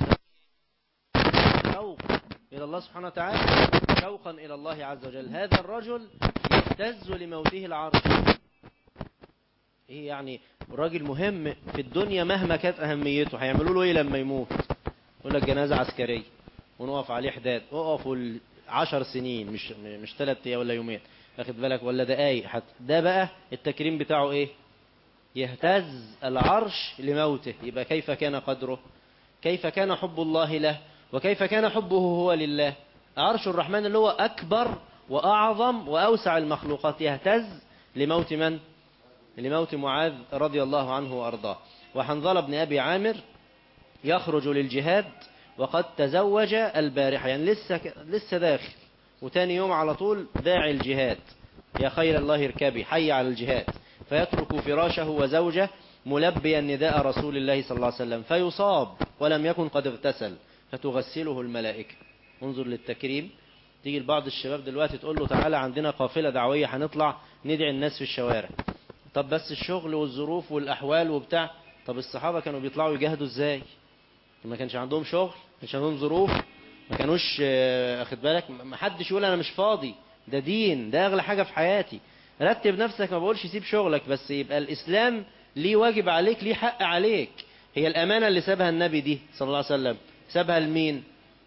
شوق الى الله سبحانه وتعالى شوقا الى الله عز وجل هذا الرجل يهتز لموته العرش ايه يعني راجل مهم في الدنيا مهما كانت اهميته هيعملوا له ايه لما يموت يقول لك جنازه عسكريه ونقف عليه حداد اقفوا عشر سنين مش مش ثلاث ايام ولا يومين واخد بالك ولا دقايق حتى ده بقى التكريم بتاعه ايه يهتز العرش لموته يبقى كيف كان قدره كيف كان حب الله له وكيف كان حبه هو لله عرش الرحمن اللي هو أكبر وأعظم وأوسع المخلوقات يهتز لموت من؟ لموت معاذ رضي الله عنه وأرضاه وحنظل بن أبي عامر يخرج للجهاد وقد تزوج البارحة يعني لسه لسه داخل وتاني يوم على طول داعي الجهاد يا خير الله اركبي حي على الجهاد فيترك فراشه وزوجه ملبيا نداء رسول الله صلى الله عليه وسلم فيصاب ولم يكن قد اغتسل فتغسله الملائكة انظر للتكريم تيجي لبعض الشباب دلوقتي تقول له تعالى عندنا قافلة دعوية هنطلع ندعي الناس في الشوارع طب بس الشغل والظروف والأحوال وبتاع طب الصحابة كانوا بيطلعوا يجاهدوا ازاي ما كانش عندهم شغل ما كانش عندهم ظروف ما كانوش اخد بالك ما حدش يقول انا مش فاضي ده دين ده اغلى حاجة في حياتي رتب نفسك ما بقولش سيب شغلك بس يبقى الاسلام ليه واجب عليك ليه حق عليك هي الامانة اللي سابها النبي دي صلى الله عليه وسلم سابها لمين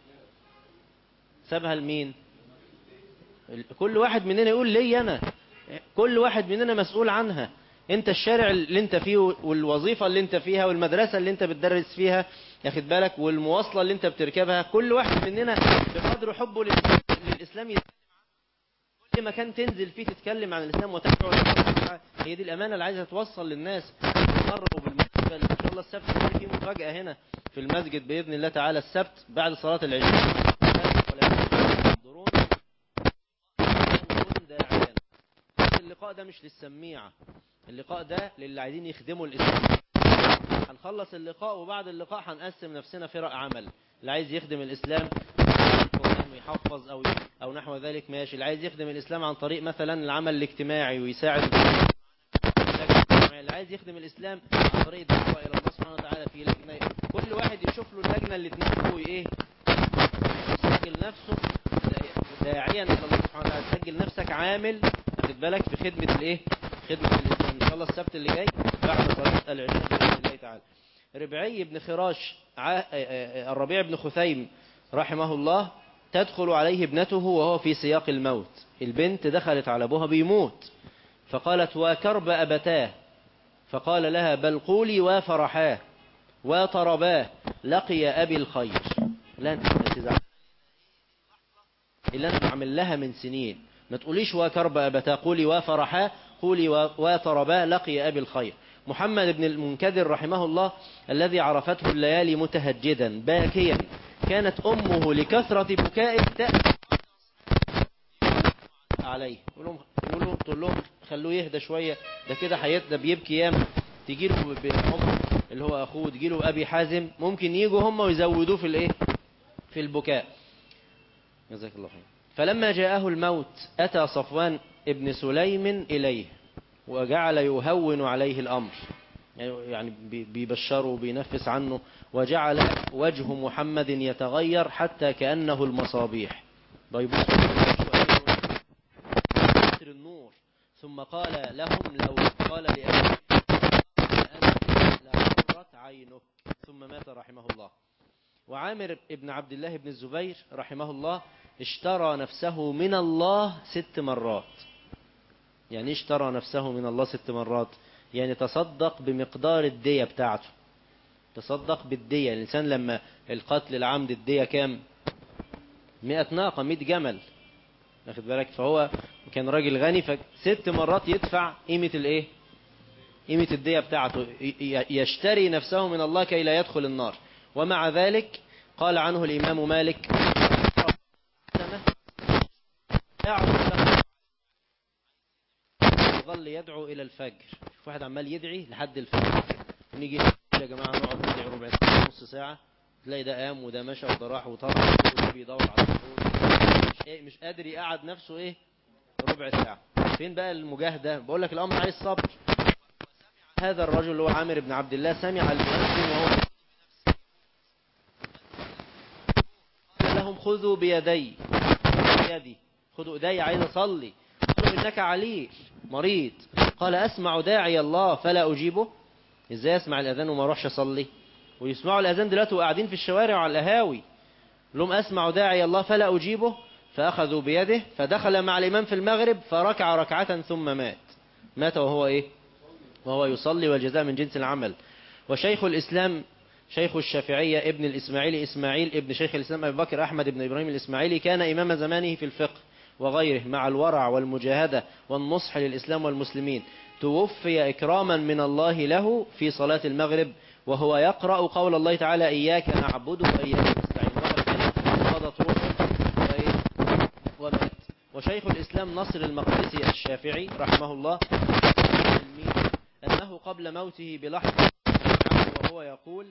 سابها لمين كل واحد مننا يقول لي انا كل واحد مننا مسؤول عنها انت الشارع اللي انت فيه والوظيفة اللي انت فيها والمدرسة اللي انت بتدرس فيها ياخد بالك والمواصلة اللي انت بتركبها كل واحد مننا بقدر حبه للإسلام كل مكان تنزل فيه تتكلم عن الإسلام وتدعو هي دي الأمانة اللي عايزة توصل للناس مرة وبالمناسبة إن شاء الله السبت في مفاجأة هنا في المسجد بإذن الله تعالى السبت بعد صلاة العشاء اللقاء ده مش للسميعة اللقاء ده للي عايزين يخدموا الإسلام هنخلص اللقاء وبعد اللقاء هنقسم نفسنا فرق عمل اللي عايز يخدم الإسلام ويحفظ أو أو نحو ذلك ماشي اللي عايز يخدم الإسلام عن طريق مثلا العمل الاجتماعي ويساعد اللي عايز يخدم الإسلام عن طريق الدعوة إلى الله سبحانه وتعالى في لجنة كل واحد يشوف له اللجنة اللي تناسبه إيه يسجل نفسه داعيا إلى الله سبحانه وتعالى تسجل نفسك عامل واخد بالك في خدمة الايه خدمة الإسلام إن شاء الله السبت اللي جاي بعد صلاة العشاء بإذن الله تعالى ربعي بن خراش ع... آه، آه، الربيع بن خثيم رحمه الله تدخل عليه ابنته وهو في سياق الموت البنت دخلت على أبوها بيموت فقالت وكرب أبتاه فقال لها بل قولي وفرحاه وطرباه لقي أبي الخير لا انت ما تزعل اللي انا بعمل لها من سنين ما تقوليش وكرب أبتاه قولي وفرحاه قولي وطرباه لقي أبي الخير محمد بن المنكدر رحمه الله الذي عرفته الليالي متهجدا باكيا كانت أمه لكثرة بكائه تأتي عليه يقول لهم يقول لهم تقول لهم خلوه يهدى شوية ده كده حياتنا بيبكي ياما تجي له بعمر اللي هو أخوه تجي له أبي حازم ممكن يجوا هم ويزودوه في الإيه في البكاء جزاك الله خير فلما جاءه الموت أتى صفوان ابن سليم إليه وجعل يهون عليه الأمر يعني بيبشره وبينفس عنه وجعل وجه محمد يتغير حتى كأنه المصابيح بيبص النور ثم قال لهم لو قال لأبي لعرت عينك ثم مات رحمه الله وعامر ابن عبد الله بن الزبير رحمه الله اشترى نفسه من الله ست مرات يعني اشترى نفسه من الله ست مرات يعني تصدق بمقدار الدية بتاعته تصدق بالدية الإنسان لما القتل العمد الدية كام مئة ناقة مئة جمل واخد بالك فهو كان راجل غني فست مرات يدفع قيمة الايه قيمة الدية بتاعته يشتري نفسه من الله كي لا يدخل النار ومع ذلك قال عنه الإمام مالك يظل يدعو إلى الفجر شوف واحد عمال يدعي لحد الفجر ونيجي يا جماعة نقعد ندعي ربع ساعة نص ساعة تلاقي ده قام وده مشى وده راح وطلع وده بيدور على الفطور مش ايه مش قادر يقعد نفسه ايه ربع ساعة فين بقى المجاهدة بقول لك الأمر عايز صبر هذا الرجل اللي هو عامر بن عبد الله سمع المؤذن وهو قال لهم خذوا بيدي بيدي خذوا ايدي عايز اصلي قالوا انك عليل مريض قال اسمع داعي الله فلا اجيبه ازاي اسمع الاذان وما اروحش اصلي ويسمعوا الاذان دلوقتي وقاعدين في الشوارع وعلى القهاوي لهم اسمع داعي الله فلا اجيبه فاخذوا بيده فدخل مع الامام في المغرب فركع ركعة ثم مات مات وهو ايه وهو يصلي والجزاء من جنس العمل وشيخ الإسلام شيخ الشافعية ابن الإسماعيلي إسماعيل ابن شيخ الإسلام أبي بكر أحمد بن إبراهيم الإسماعيلي كان إمام زمانه في الفقه وغيره مع الورع والمجاهدة والنصح للإسلام والمسلمين توفي إكراما من الله له في صلاة المغرب وهو يقرأ قول الله تعالى إياك نعبد وإياك نستعين وقضت روحه ومات وشيخ الإسلام نصر المقدسي الشافعي رحمه الله أنه قبل موته بلحظة وهو يقول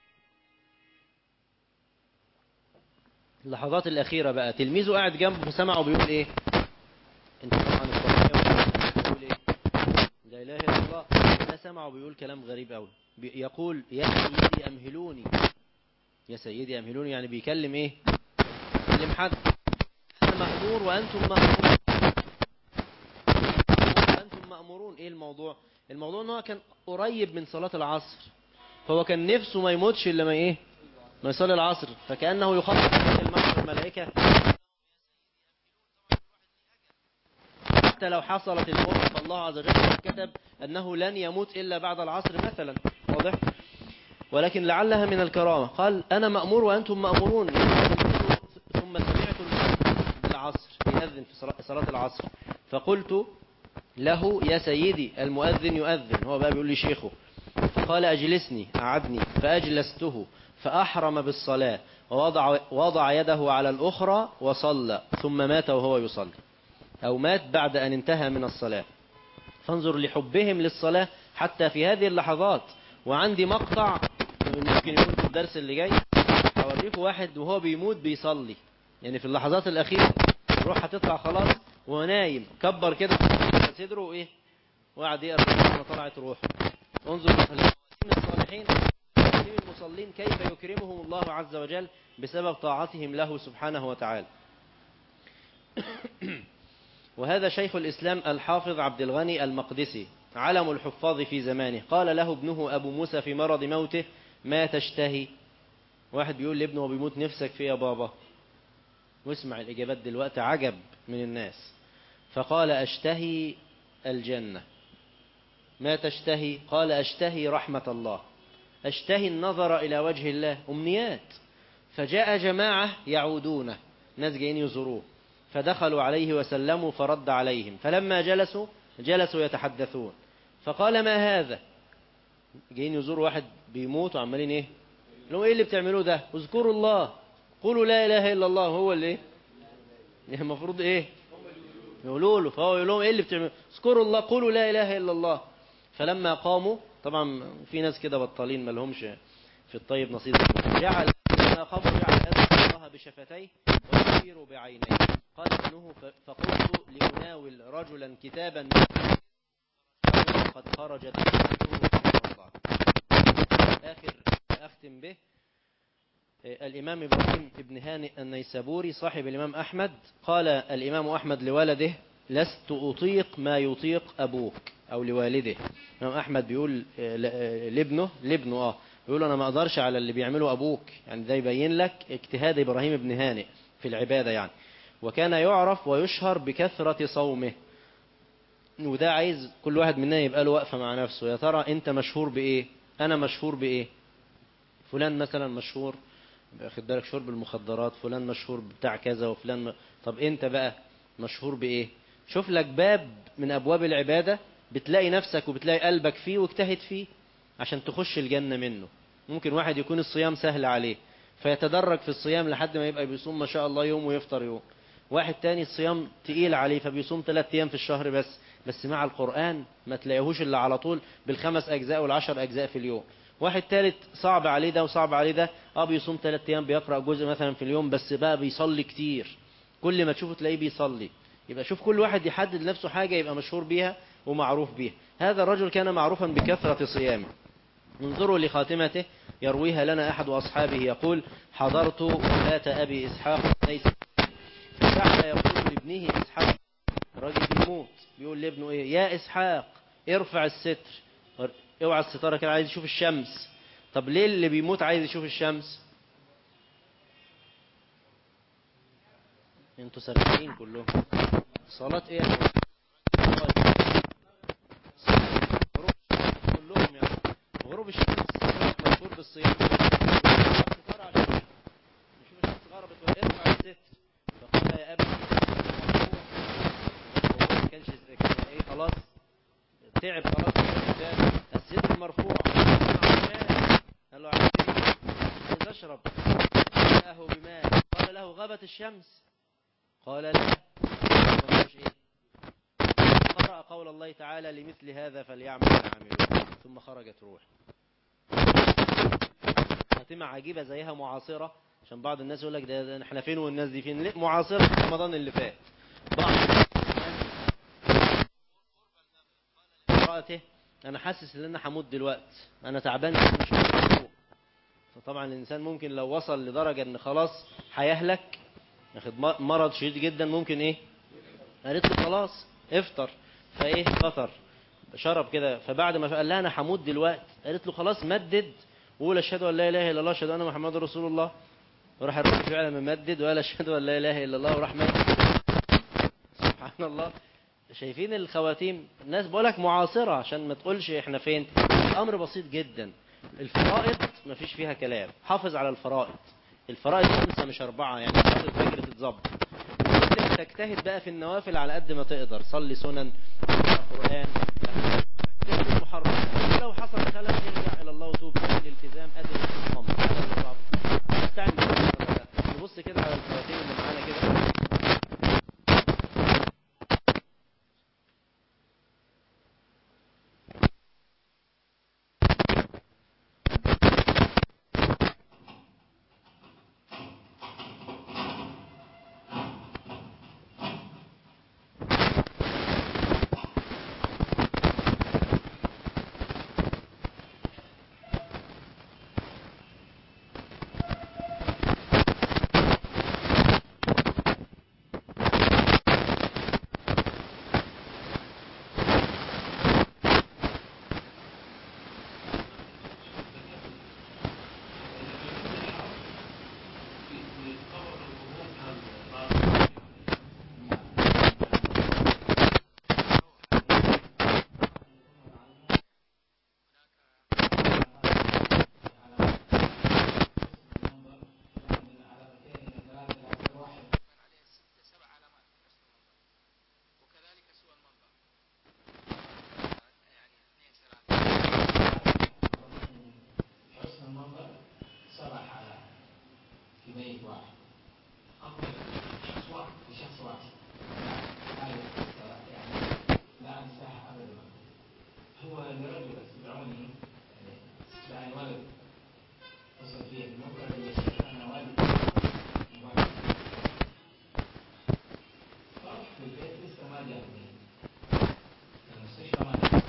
اللحظات الأخيرة بقى تلميذه قاعد جنبه فسمعه بيقول إيه انت طبعا بيقول إيه لا إله إلا الله أنا سمعه بيقول كلام غريب قوي يقول يا سيدي أمهلوني يا سيدي أمهلوني يعني بيكلم إيه بيكلم حد أنا مأمور وأنتم مأمورون وأنتم مأمورون إيه الموضوع الموضوع ان هو كان قريب من صلاة العصر فهو كان نفسه ما يموتش الا ما ايه ما يصلي العصر فكأنه يخطط الملك الملائكة حتى لو حصلت الموت فالله عز وجل كتب أنه لن يموت إلا بعد العصر مثلا واضح ولكن لعلها من الكرامة قال أنا مأمور وأنتم مأمورون ثم سمعت العصر يأذن في صلاة العصر فقلت له يا سيدي المؤذن يؤذن هو بقى بيقول لي شيخه فقال أجلسني أعدني فأجلسته فأحرم بالصلاة ووضع وضع يده على الأخرى وصلى ثم مات وهو يصلي أو مات بعد أن انتهى من الصلاة فانظر لحبهم للصلاة حتى في هذه اللحظات وعندي مقطع ممكن يكون في الدرس اللي جاي هوريكم واحد وهو بيموت بيصلي يعني في اللحظات الأخيرة روح هتطلع خلاص وهو نايم كبر كده صدره وايه وقعد يقرا لما طلعت روحه انظر الصالحين المصلين كيف يكرمهم الله عز وجل بسبب طاعتهم له سبحانه وتعالى وهذا شيخ الإسلام الحافظ عبد الغني المقدسي علم الحفاظ في زمانه قال له ابنه أبو موسى في مرض موته ما تشتهي واحد بيقول لابنه وبيموت نفسك في يا بابا واسمع الإجابات دلوقتي عجب من الناس فقال أشتهي الجنة ما تشتهي قال أشتهي رحمة الله أشتهي النظر إلى وجه الله أمنيات فجاء جماعة يعودونه ناس جايين يزوروه فدخلوا عليه وسلموا فرد عليهم فلما جلسوا جلسوا يتحدثون فقال ما هذا جايين يزوروا واحد بيموت وعمالين ايه لهم ايه اللي بتعملوه ده اذكروا الله قولوا لا اله الا الله هو اللي ايه المفروض ايه يقولوا له فهو يقول لهم ايه اللي بتعملوا اذكروا الله قولوا لا اله الا الله فلما قاموا طبعا في ناس كده بطالين ما لهمش في الطيب نصيب جعل لما قاموا جعل يذكر الله بشفتيه ويشير بعينيه قال ابنه فقلت لأناول رجلا كتابا قد خرجت آخر أختم به الإمام إبراهيم ابن هانئ النيسابوري صاحب الإمام أحمد قال الإمام أحمد لولده لست أطيق ما يطيق أبوك أو لوالده الإمام أحمد بيقول لابنه لابنه آه بيقول أنا ما أقدرش على اللي بيعمله أبوك يعني ده يبين لك اجتهاد إبراهيم ابن هانئ في العبادة يعني وكان يعرف ويشهر بكثرة صومه وده عايز كل واحد مننا يبقى له وقفة مع نفسه يا ترى أنت مشهور بإيه أنا مشهور بإيه فلان مثلا مشهور خد بالك شرب المخدرات فلان مشهور بتاع كذا وفلان م... طب أنت بقى مشهور بإيه شوف لك باب من أبواب العبادة بتلاقي نفسك وبتلاقي قلبك فيه واجتهد فيه عشان تخش الجنة منه ممكن واحد يكون الصيام سهل عليه فيتدرج في الصيام لحد ما يبقى بيصوم ما شاء الله يوم ويفطر يوم واحد تاني الصيام تقيل عليه فبيصوم ثلاث أيام في الشهر بس بس مع القرآن ما تلاقيهوش إلا على طول بالخمس أجزاء والعشر أجزاء في اليوم واحد ثالث صعب عليه ده وصعب عليه ده اه بيصوم ثلاث أيام بيقرأ جزء مثلا في اليوم بس بقى بيصلي كتير كل ما تشوفه تلاقيه بيصلي يبقى شوف كل واحد يحدد لنفسه حاجة يبقى مشهور بيها ومعروف بيها هذا الرجل كان معروفا بكثرة صيامه انظروا لخاتمته يرويها لنا أحد أصحابه يقول حضرت وفاة أبي إسحاق ليس فجعل يقول لابنه إسحاق الراجل بيموت بيقول لابنه إيه يا إسحاق ارفع الستر اوعى الستارة كده عايز يشوف الشمس طب ليه اللي بيموت عايز يشوف الشمس انتوا سرقين كلهم صلاة ايه يا كلهم يعني غروب الشمس مشهور بالصيام ستارة عشان نشوف الشمس غربت وارفع الستر فقال يا ابي ما كانش كان ايه خلاص تعب خلاص الستر مرفوع قال له عايز ايه عايز اشرب جاءه بماء قال له غابت الشمس قال لا ايه قرأ قول الله تعالى لمثل هذا فليعمل العاملون ثم خرجت روح خاتمة عجيبة زيها معاصرة عشان بعض الناس يقول لك ده, ده احنا فين والناس دي فين معاصرة في رمضان اللي فات بعض امرأته انا حاسس ان انا هموت دلوقتي انا تعبان مش مفهوم فطبعا الانسان ممكن لو وصل لدرجة ان خلاص هيهلك ياخد مرض شديد جدا ممكن ايه قالت له خلاص افطر فايه فطر شرب كده فبعد ما قال لها انا هموت دلوقتي قالت له خلاص مدد وقول اشهد ان لا اله الا الله اشهد ان محمد رسول الله وراح الرسول فعلا ممدد وقال اشهد ان لا اله الا الله وراح مات سبحان الله شايفين الخواتيم الناس بقولك معاصرة عشان ما تقولش احنا فين الامر بسيط جدا الفرائض ما فيش فيها كلام حافظ على الفرائض الفرائض خمسة مش أربعة يعني صلاة الفجر تتظبط تجتهد بقى في النوافل على قد ما تقدر صلي سنن قرآن محرم ولو حصل خلل ارجع إلى الله وتوب الالتزام أدل الصمت تعمل نبص كده على الخواتيم اللي معانا كده
واحد أقبل شخص واحد لشخص واحد لا هذه القصة يعني لا أنساها أبدا هو لرجل استدعوني استدعاني ولد اتصل فيه بالمنطقة يا شيخ أنا والدي مبارك فرحت البيت لسه ما جاءني المستشفى ما جاء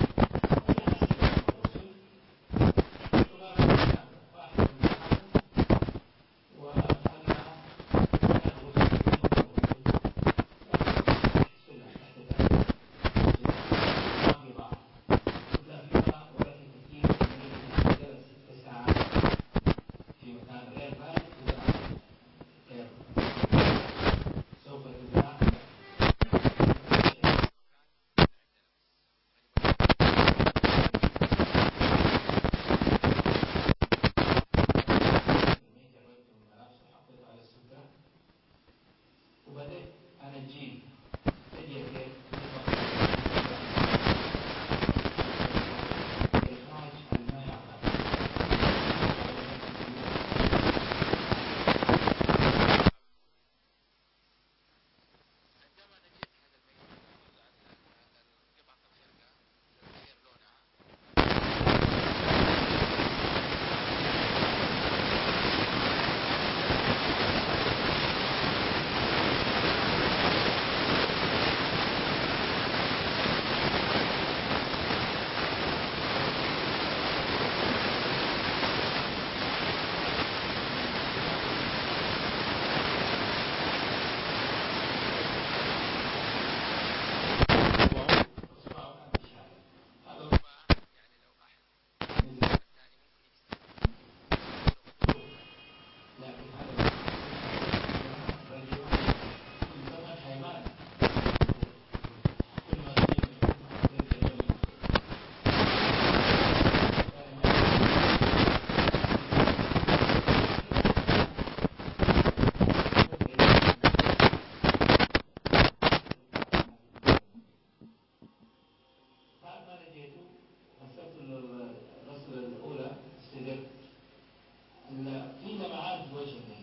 في مكان غير بارد غير سوف تباع جردت الملابس وحطيتها على السفرة وبدأت أنا أجيب تجي البيت إخراج الماء على لكن هذا رجل زمن حيوان كل ما تجيب بعد ما لقيته غسلت الغسلة الأولى استدرت ال- في لمعات في وجهه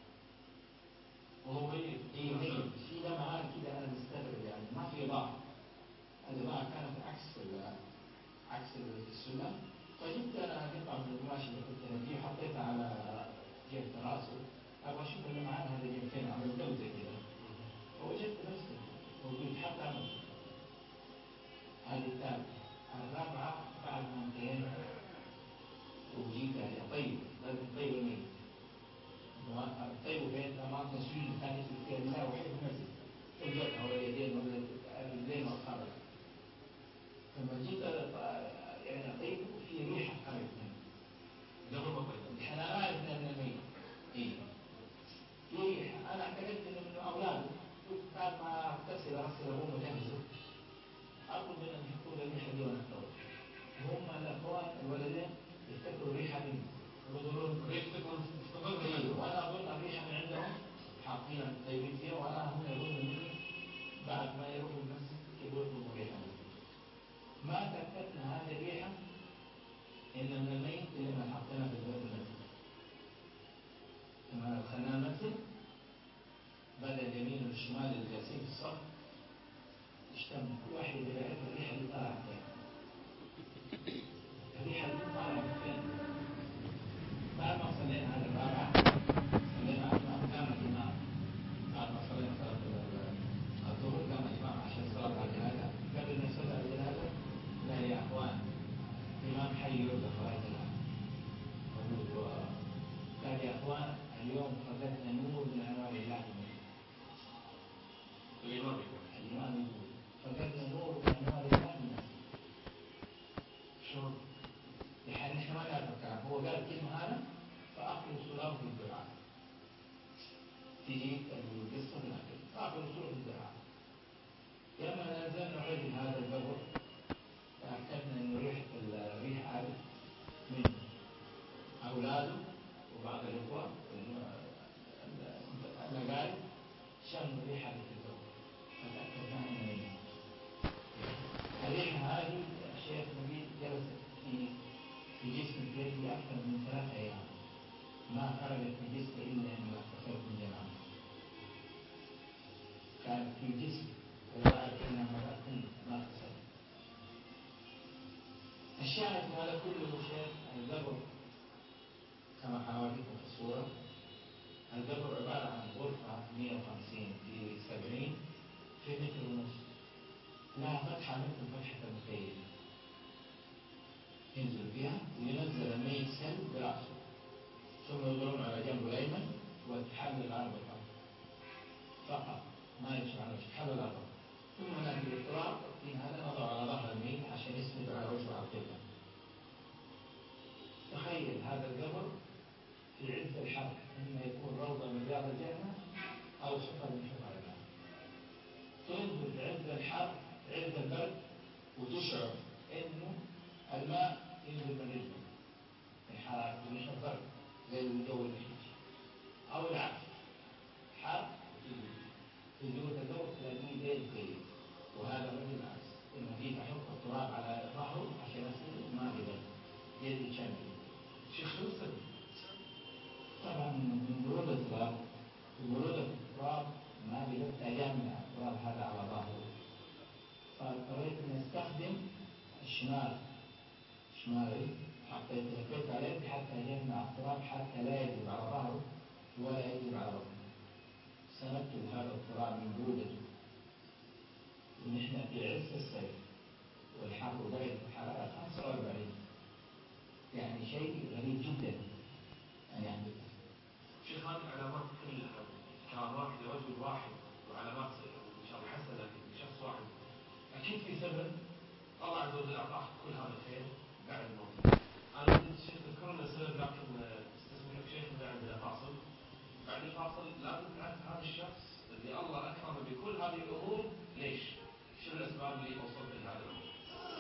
وهو ميت اي ميت في لمعات كده انا مستغرب يعني ما في ضعف الإضاءة كانت عكس ال- عكس السنة فجبت انا قطعة من القماش اللي كنت نبيه وحطيتها على جهة راسه ابغى اشوف اللمعان هذا جاي فين عمل دوزة كده فوجدت نفسه موجود حتى عمل هذه الثالثة الرابعة بعد ما انتهينا وجيت يعني طيب لازم طيب الميت طيب بين امام تصوير كان يسوي فيها الله وحيد نفسه الجبهه واليدين والرجلين والخرج لما جيت أ- يعني اطيب في ريحه خرجت منه قبل ما طيب انا اعرف ان الميت اي في ريحه انا اعتقدت انه من اولاده قلت بعد ما اغتسل اغسل ابوه وجهزه اطلب منهم يحطوا لي الريحه دي وانا اتطور هم الاخوان الولدين يفتكروا ريحه مني يقولون ريحتكم ايوه وانا اظن الريحه من عندهم حاطين طيبين فيها وانا هم يظنوا مني بعد ما يروحوا المسجد يقولوا ريحه مني ما تاكدت ان هذه الريحه ان من الميت اللي ما حطيناه في البيت المسجد لما دخلنا المسجد بدا اليمين والشمال اللي جالسين في الصف اجتمعوا كل واحد يبغى يعرف الريحه اللي طالعه فين الريحه اللي طالعه فين بعد ما صلينا هذا الرابعه صلينا الامام قام الامام بعد ما صلينا صلاه الظهر قام الامام عشان صلاه الجنازه قبل ما يصلي على الجنازه قال يا اخوان الامام حي يرزق رايه الان موجود قال يا اخوان اليوم فقدنا نور من انوار الله الامام الامام يقول فقدنا نور من انوار الله من شلون؟ يعني احنا ما نعرف الكلام هو قال الكلمه هذا فاخلصوا له في الدعاء تجي القصه من الاخر فاخلصوا له في الدعاء لما نزلنا الرجل هذا القبر تاكدنا انه ريحه الريح هذه من اولاده وبعض الاخوه المقارب شموا ريحه القبر فتاكدنا انه منه الريحه هذه الشيخ نبيل جلس في في جسم البيت لأكثر من ثلاث أيام ما خرجت نجسة إلا أن اغتسلت من جنابة كانت في جسم ورأت أنها مرأة ما اغتسلت الشاهد في هذا كله شيء القبر كما حاولتكم في الصورة القبر عبارة عن غرفة 150 في 70 في متر ونص لها فتحة مثل فتحة المخيم ينزل فيها وينزل الميت سلب برأسه ثم يضرون على جنبه الأيمن وتحل الأرض الأرض فقط ما يمشي على وجهه تحل الأرض ثم نأتي بالتراب في هذا نضع على ظهر الميت عشان يسند على وجهه على القبلة تخيل هذا القبر في عز الحر إما يكون روضة من رياض الجنة أو حفر من حفر النار تنزل في عز الحر عز البرد وتشعر إنه الماء ينزل من رجله من حرارة ونحن برد زي الجو الحجي أو العكس حر في جوة الجو تلاقيه ليل كويس وهذا رجل العكس إنه في تحط التراب على ظهره عشان يصير ما يبرد يدي شمل شيخ يوسف طبعا من برودة الأرض برودة التراب ما بيبقى يمنع التراب هذا على ظهره فاضطريت اني استخدم الشمال شمالي حطيت لفيت عليه حتى يمنع التراب حتى لا يجب على ظهره ولا يجب على بطنه سندت هذا التراب من برودته ونحن في عز الصيف والحر درجة الحرارة 45 يعني شيء غريب جدا أن يحدث
شيخ هذه العلامات كلها كرامات لرجل واحد وعلامات ان شاء الله حسنه لشخص واحد اكيد في سبب الله عز وجل اعطاك كل هذا الخير بعد الموت. انا ودي الشيخ تذكر لنا السبب لكن استسمح لك شيخ من عندنا فاصل. بعد الفاصل لازم تعرف هذا الشخص اللي الله اكرمه بكل هذه الامور ليش؟ شنو الاسباب اللي وصلت لهذا الامر؟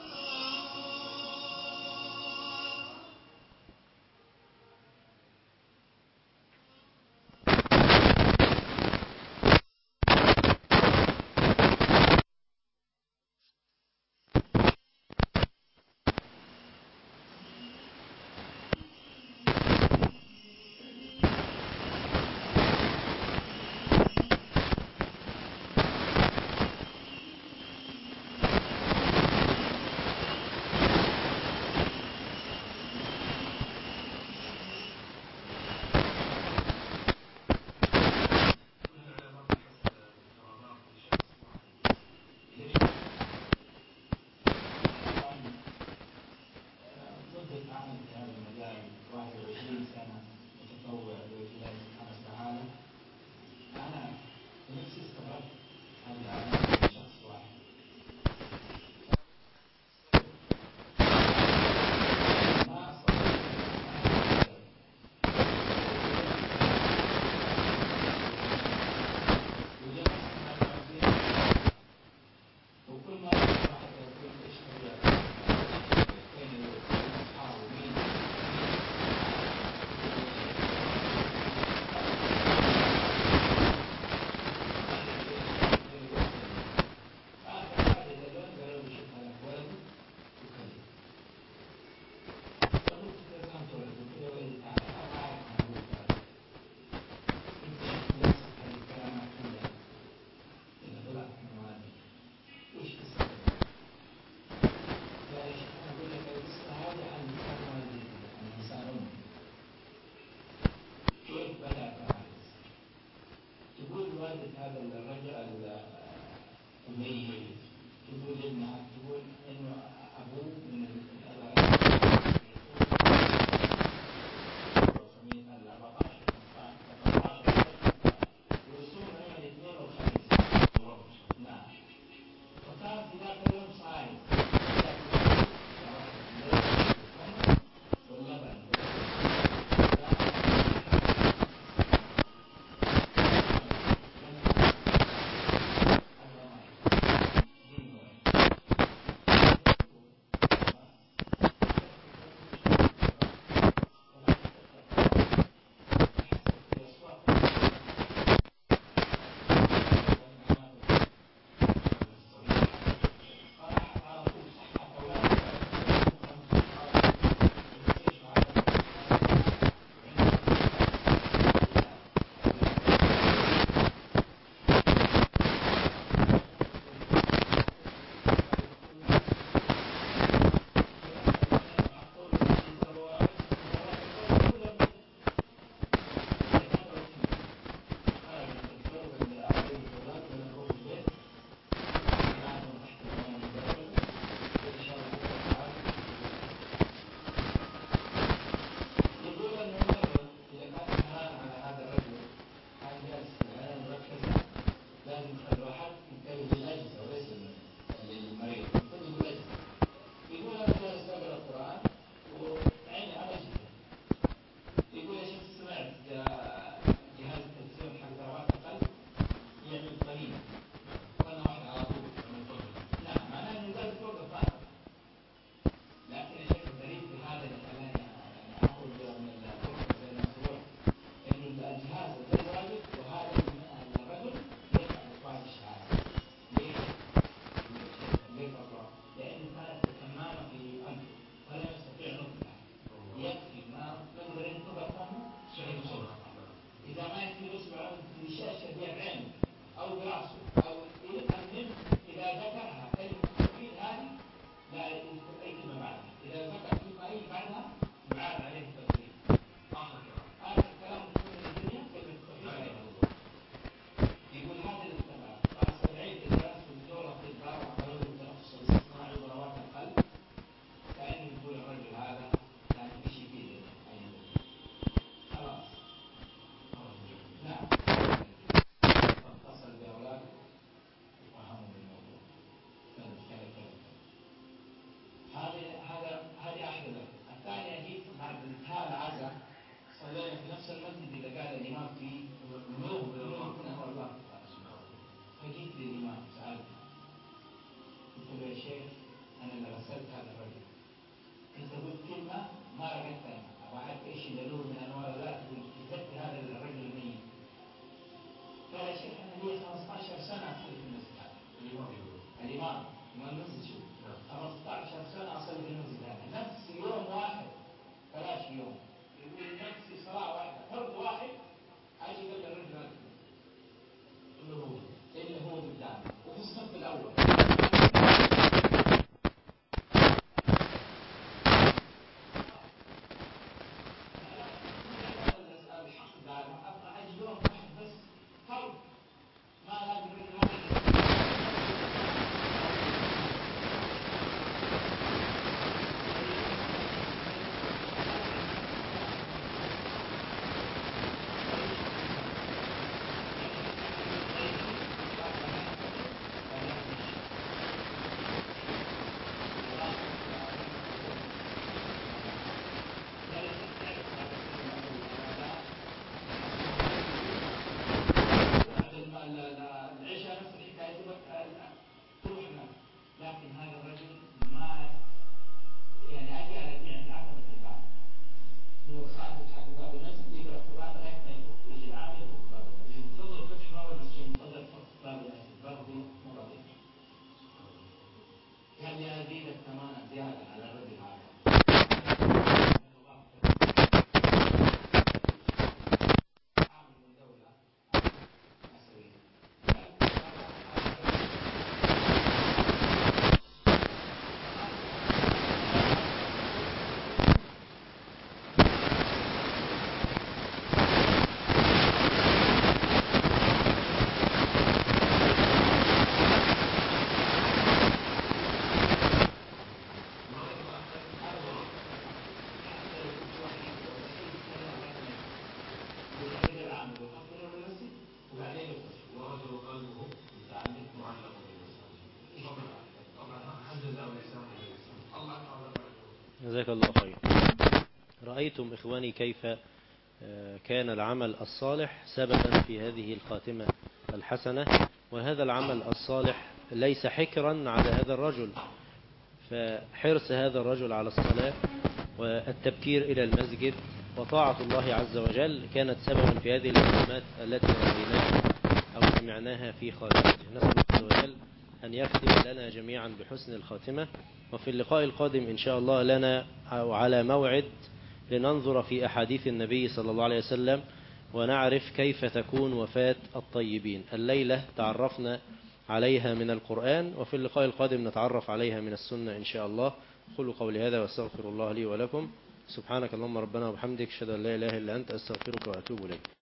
كل العلامات الحسنه والكرامات لشخص واحد. ليش؟
طبعا ضد العمل في هذا المجال 21 سنة متطوع لوجه الله سبحانه وتعالى أنا نفسي استغربت هذه العلامات من شخص واحد ما أستطيع وكل ما واحد يقول ايش هي وين اصحابه مين اخر حاجه اذا لون قالوا لي شوف هذا ولد وكلم فقلت كذا كم تولد قلت له ولدي تعال انا اعرف عن ابوك هذا انت شفت نفسك هذه الكلامات كلها إذا طلعت من والدك وش تسوي؟ يا شيخ أنا أقول لك القصة هذه عن إنسان والدي عن إنسان أمي كيف بدأت هذه القصة؟ تقول والدة هذا الرجل الميت تقول لابنها تقول إنه أبوه من ويصوم يوم الاثنين والخميس نعم وكان في ذاك اليوم صايم واللبن
جزاك الله خير رأيتم إخواني كيف آه، كان العمل الصالح سببا في هذه الخاتمة الحسنة وهذا العمل الصالح ليس حكرا على هذا الرجل فحرص هذا الرجل على الصلاة والتبكير إلى المسجد وطاعة الله عز وجل كانت سببا في هذه الكلمات التي رأيناها أو سمعناها في خاتمته نسأل الله عز وجل أن يختم لنا جميعا بحسن الخاتمة وفي اللقاء القادم إن شاء الله لنا أو على موعد لننظر في أحاديث النبي صلى الله عليه وسلم ونعرف كيف تكون وفاة الطيبين الليلة تعرفنا عليها من القرآن وفي اللقاء القادم نتعرف عليها من السنة إن شاء الله قولوا قولي هذا واستغفر الله لي ولكم سبحانك اللهم ربنا وبحمدك اشهد ان لا اله الا انت استغفرك واتوب اليك